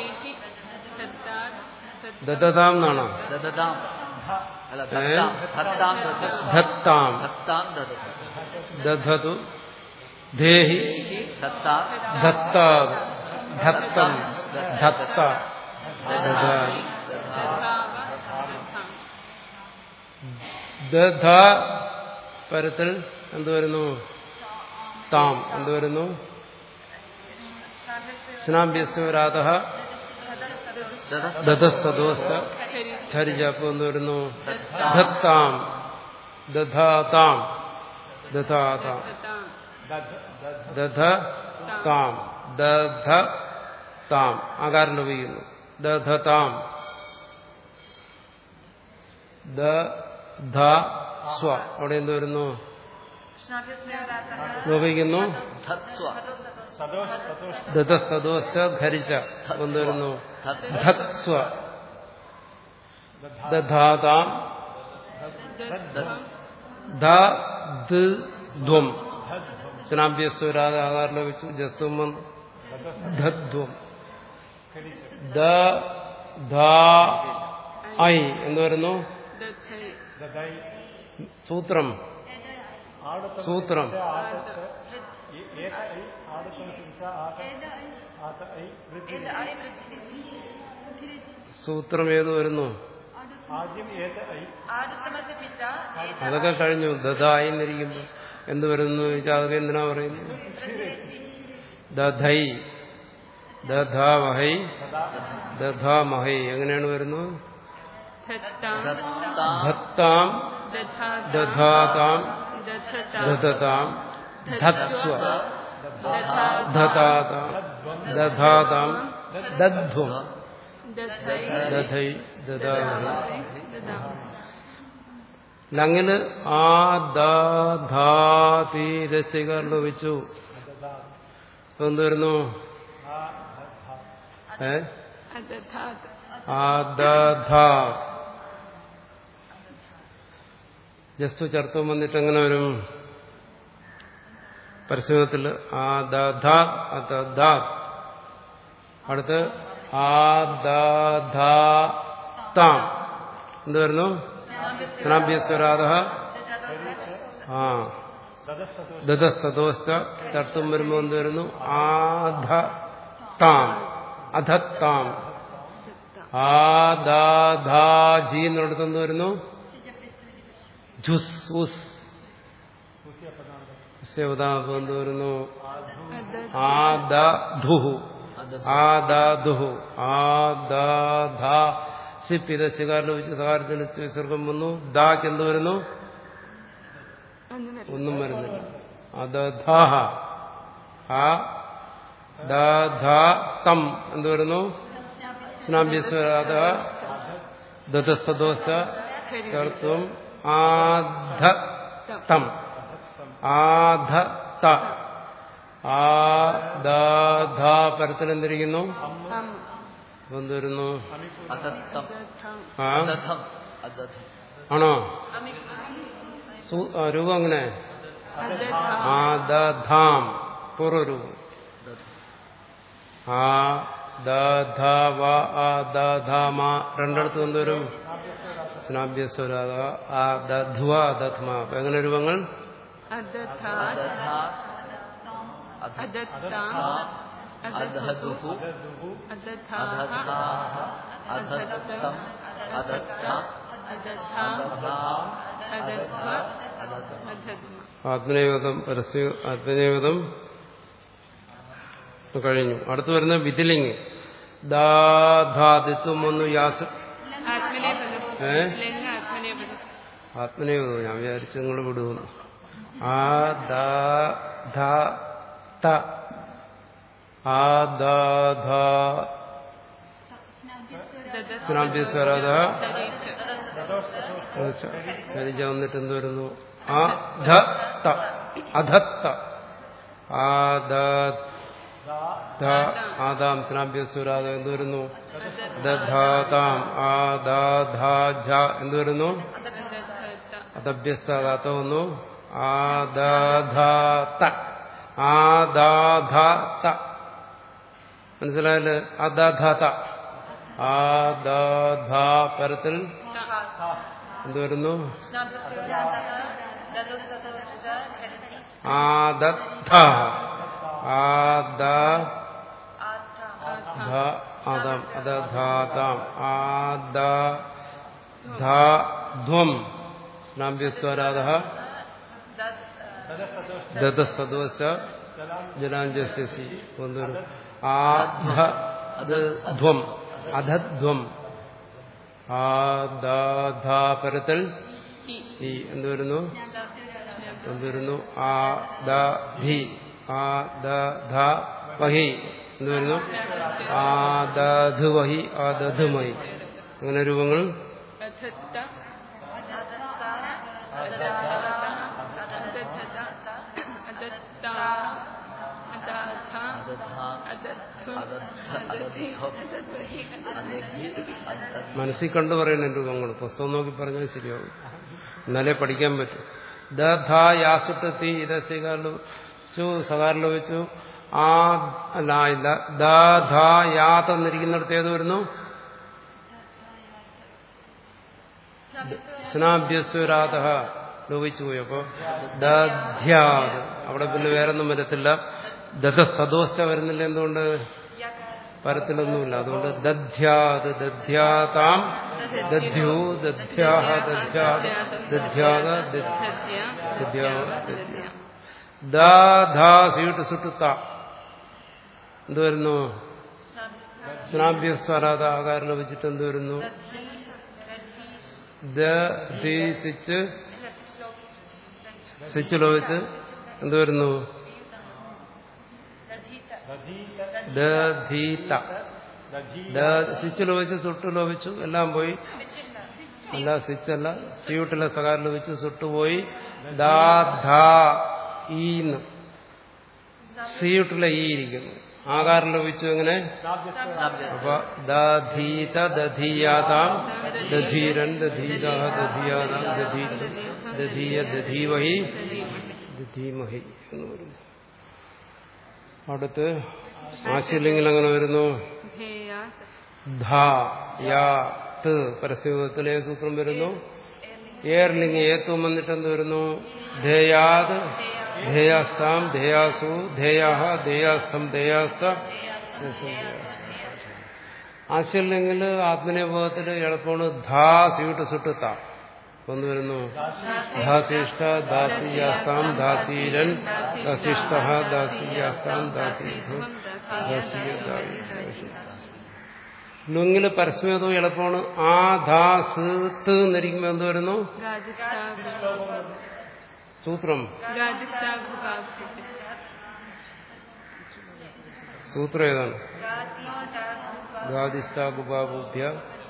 ദദതാം എന്നാണോ ദധതാം അല്ല ഏ? ധത്താം ധത്താം ദധതു ധത്താം ധത്താം ദധതു ദധതു ധേഹി ദേഹി ദത്താം ധത്താത് ധത്തം ധത്ത ദധാനി ദധ പരത്തിൽ എന്ത് വരുന്നു താം എന്ത് വരുന്നു സ്നാഭ്യസ്വരാത ദധ ദധസ്തദോസ്ത ധരിച്ച അപ്പൊ എന്ത് വരുന്നു ധത്താം ദധാതാം ദധാതാം ദധ താം ദധ താം ആകാരം ഉപയോഗിക്കുന്നു ദധതാം ദ സ്വ അവിടെ എന്ത് വരുന്നു ഉപയോഗിക്കുന്നു ധത്സ്വ സദോഷ സദോഷ ദധസ്തദോസ്ത ധരിച്ച അപ്പൊ എന്ത് വരുന്നു ധത്സ്വ ദധാതാം ധ്വം സ്നാഭ്യസ്വരാത ആകാരം ലഭിച്ചു ജസ്തും വന്നു ധധ്വം ദ ധാ ഐ എന്ന് വരുന്നു ദദൈ സൂത്രം ആടത്തം സൂത്രം ആടത്ത് ഏത ഐ ആടത്തം സിംസ ആത ആത ഐ വൃദ്ധി സൂത്രം ഏത് വരുന്നു ആദ്യം ഏത ഐ ആദിത്യമത്തെ പിറ്റ അതൊക്കെ കഴിഞ്ഞു ദധായി എന്നിരിക്കുമ്പോ എന്ത് വരുന്നു ചോദിച്ചാൽ അതൊക്കെ എന്തിനാ പറയുന്നത് ദധൈ ദധാവഹൈ ദധാമഹൈ എങ്ങനെയാണ് വരുന്നത് ധത്താം ദധാതാം ദധതാം ധത്സ്വ ദധാതാം ദധാതാം ദധ്വം ദധൈ ദധാവഹൈ ലങ്ങില് ആ ദാധീരസികാർ ലോപിച്ചു ഇപ്പൊ എന്ത് വരുന്നു ഏ Adathat. ആദധ ജസ്തു ചർത്തം വന്നിട്ട് എങ്ങനെ വരും പരസ്യത്തിൽ ആദധ അതധ അടുത്ത് ആദധാം എന്ത് വരുന്നു സ്നാഭ്യസ്വരാധ ആ ദതസ്തോസ്റ്റ ചർത്തും വരുമ്പോൾ എന്ത് വരുന്നു ആധ താം അധത്താം ആദാധാജി എന്നിടത്ത് എന്ത് വരുന്നു ജുസ് ഉസ് ഉസ്യവതാപം എന്ത് വരുന്നു ആദധുഹു ആദാധുഹു ആദാധാ സിപ്പിത ശികാരം വെച്ച് സകാരത്തിന് വിസർഗം വന്നു ദാക്ക് എന്ത് വരുന്നു Anu ഒന്നും വരുന്നില്ല അദധാഹ ആ ദാധാതം എന്ത് വരുന്നു സ്നാഭ്യസ്വരാധ ദതസ്തദോഷ ചർത്തും ആധത്തം ആധത്ത ആദാധ പരത്തിൽ എന്തിരിക്കുന്നു Am. അപ്പൊ എന്ത് വരുന്നു അതത്തം Adatham. ആ അതഥം അതഥം ആണോ സു- ആ, രൂപം അങ്ങനെ Adatham. ആദധാം പൂർവ്വരൂപം അതഥം ആ ദ ധ വ ആ ദ ധ മ രണ്ടിടത്തും എന്തോരും സ്നാഭ്യസ്വര ആ ദധ്വ ദധ്മ അപ്പൊ എങ്ങനെ രൂപങ്ങൾ Adathat. അതഥാ Adatham. അധതുഹു Adathaha. അധത്താഹ അധത്തം അധത്ത Adatham. അധധാം Adatha. അധതം Adadma. ആത്മനേവതം പരസ്യ ആത്മനേവതം കഴിഞ്ഞു അടുത്ത് വരുന്ന വിതിലിംഗ് ദാധാദിത്വം ഒന്ന് യാസ് Atmanepadam. ഏ Linga Atmanepadam. ആത്മനേവതം ഞാൻ വിചാരിച്ചു നിങ്ങൾ വിടുന്നു ആ ദ ധ ത ആ ദ ധ സ്നാഭ്യസ്വരാധ Darita. ധരിച്ച വന്നിട്ട് എന്ത് വരുന്നു ആ ധ ത അധത്ത ആ ദ ധ ആദാം സ്നാഭ്യസ്വരാധ എന്ത് വരുന്നു ദധാതാം ആ ദാ ധാ ജ എന്ത് വരുന്നു Adathata. അതഭ്യസ്താത്ത വന്നു ആ ദാ ധാ ത ആ ദാ ധാ ത മനസ്സിലായല്ലേ അദാധാത ആ ദാ ധാ പരത്തിൽ എന്ത് വരുന്നു ആദത്ത ആദ ധ ആദം അദധാതാം ആദ ധ ധ്വം സ്നാഭ്യസ്വരാധ ദതസ്തദോശ ജലാഞ്ജസ്യസി ഒന്നൊരു ആധ ധ്വം അധധ്വം ആദാധ പരത്തിൽ ഈ എന്ത് വരുന്നു എന്ത് വരുന്നു ആ ദ ധി ആ ദ ധ വഹി എന്ത് വരുന്നു ആ ദധു വഹി ആ ദധുമഹി അങ്ങനെ രൂപങ്ങൾ Adatta. Adatta. Adatha. അധധാ Adatham. അദദ്ധ അദദ്ധം Adadvahi. അദഗ്നി അദദ്ധ മനസ്സിൽ കണ്ടു പറയുന്ന രൂപങ്ങൾ പുസ്തകം നോക്കി പറഞ്ഞാൽ ശരിയാവും എന്നാലേ പഠിക്കാൻ പറ്റും ദ ധ യാസുട്ടെത്തി ഇത് സ്വീകാരിൽ വെച്ചു സകാരിൽ വെച്ചു ആ അല്ല ഇല്ല ദ ധ യാ തന്നിരിക്കുന്നിടത്ത് ഏത് വരുന്നു സ്നാഭ്യസ്വരാധ ലോപിച്ചു പോയി അപ്പോ ദധ്യാത് അവിടെ പിന്നെ വേറൊന്നും വരത്തില്ല ദധ സദോസ്ഥ വരുന്നില്ല എന്തുകൊണ്ട് പരത്തിലൊന്നുമില്ല അതുകൊണ്ട് ദധ്യാത് ദധ്യാതാം ദധ്യു ദധ്യാഹ ദധ്യാത് ദധ്യാത Dadya. ദധ്യാവ Dadya. ദാധാ സീട്ട് സുട്ടുത്ത എന്ത് വരുന്നു സ്നാഭ്യസ്വരാത ആകാരം ലഭിച്ചിട്ട് എന്ത് വരുന്നു ദിച്ച് സ്വിച്ച് ലോപിച്ച് എന്ത് വരുന്നു ദധീത സ്വിച്ച് ലോപിച്ച് സുട്ട് ലോപിച്ചു എല്ലാം പോയി അല്ല സ്വിച്ചല്ല സ്യൂട്ടിലെ സകാരം ലോപിച്ചു സുട്ടുപോയി ദാ ധാ ഈന്ന് സിയൂട്ടിലെ ഈ ഇരിക്കുന്നു ആകാരം ലോപിച്ചു എങ്ങനെ അപ്പൊ ദധീത ദധീയാതാം ദധീരൻ ദധീത ദധീയാതാം ദധീത ദധീയ ദധീവഹി ദധീമഹി എന്ന് വരുന്നു അടുത്ത് ആശയലിംഗിൽ അങ്ങനെ വരുന്നു ധേയാ ധ യാ ത് പരസ്യത്തിലെ സൂത്രം വരുന്നു ഏർലിംഗ ഏത്വം വന്നിട്ട് എന്ത് വരുന്നു ധേയാത് ധേയാസ്താം ധേയാസു ധേയാഹ ധേയാസ്തം ധേയാസ്ത ആശയലിംഗിൽ ആത്മനിയോഗത്തിൽ എളുപ്പമാണ് ധാ സ്യൂട്ട് സുട്ട് താ ഒന്ന് വരുന്നു ധാസിഷ്ട ദാസിയാസ്താം ദാസീരൻ ദാസിഷ്ട ദാസിയാസ്താം ദാസീഭു ദാസിയ ദാസി ലുങ്ങില് പരസ്മേതവും എളുപ്പമാണ് ആ ധാ സ് ത് എന്നിരിക്കുമ്പോൾ എന്ത് വരുന്നു സൂത്രം സൂത്രം ഏതാണ് ഗാദിസ്ഥാകുബാബുഭ്യ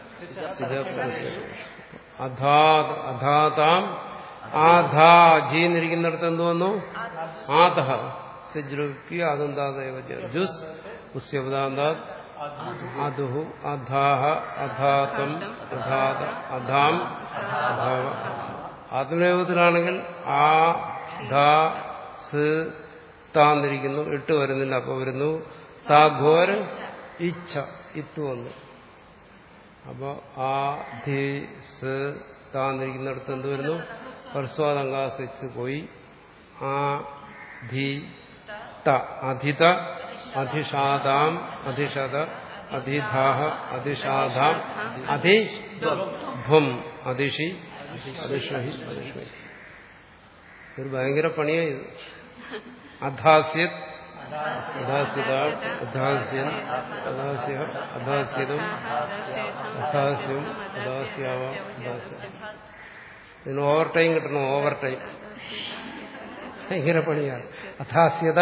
അധാത് അധാതാം ആധാ ജി എന്നിരിക്കുന്നിടത്ത് എന്ത് വന്നു ആധ സിജ്രുക്കി അതെന്താദേവ ജുസ് ഉസ്യവദാന്താത് അധുഹു അധാഹ അധാതം അധാത അധാം അധാവ ആത്മനേപത്തിലാണെങ്കിൽ ആ ധ സ് താന്നിരിക്കുന്നു ഇട്ട് വരുന്നില്ല അപ്പൊ വരുന്നു താഘോര ഇച്ഛ ഇത്ത് വന്നു അപ്പൊ ആ ധി സ് താന്നിരിക്കുന്നിടത്ത് എന്ത് വരുന്നു പർസ്വാദങ്കാസിച്ച് പോയി ആ ധി ത അധിത അധിഷാദാം അധിഷത അധിധാഹ അധിഷാധാം അധി ഭം അധിഷി അധിഷഹി അധിഷഹി ഒരു ഭയങ്കര പണിയായി ഇത് അധാസ്യത് അധാസ്യത അധാസ്യൻ അധാസ്യ അധാസ്യതം അധാസ്യം അധാസ്യാവ അധാസ്യ ഇതിന് ഓവർ ടൈം കിട്ടണം ഓവർ ടൈം ഭയങ്കര പണിയാണ് അധാസ്യത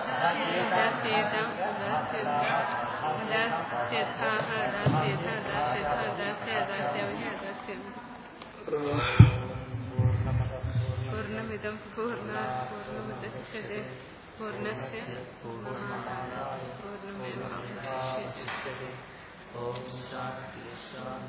പൂർണ്ണമിതം പൂർണ്ണ പൂർണ്ണമുദച്ഛതേ പൂർണ്ണസ്യ പൂർണ്ണമാദായ പൂർണ്ണമേവ ഓം ശാന്തി ശാന്തി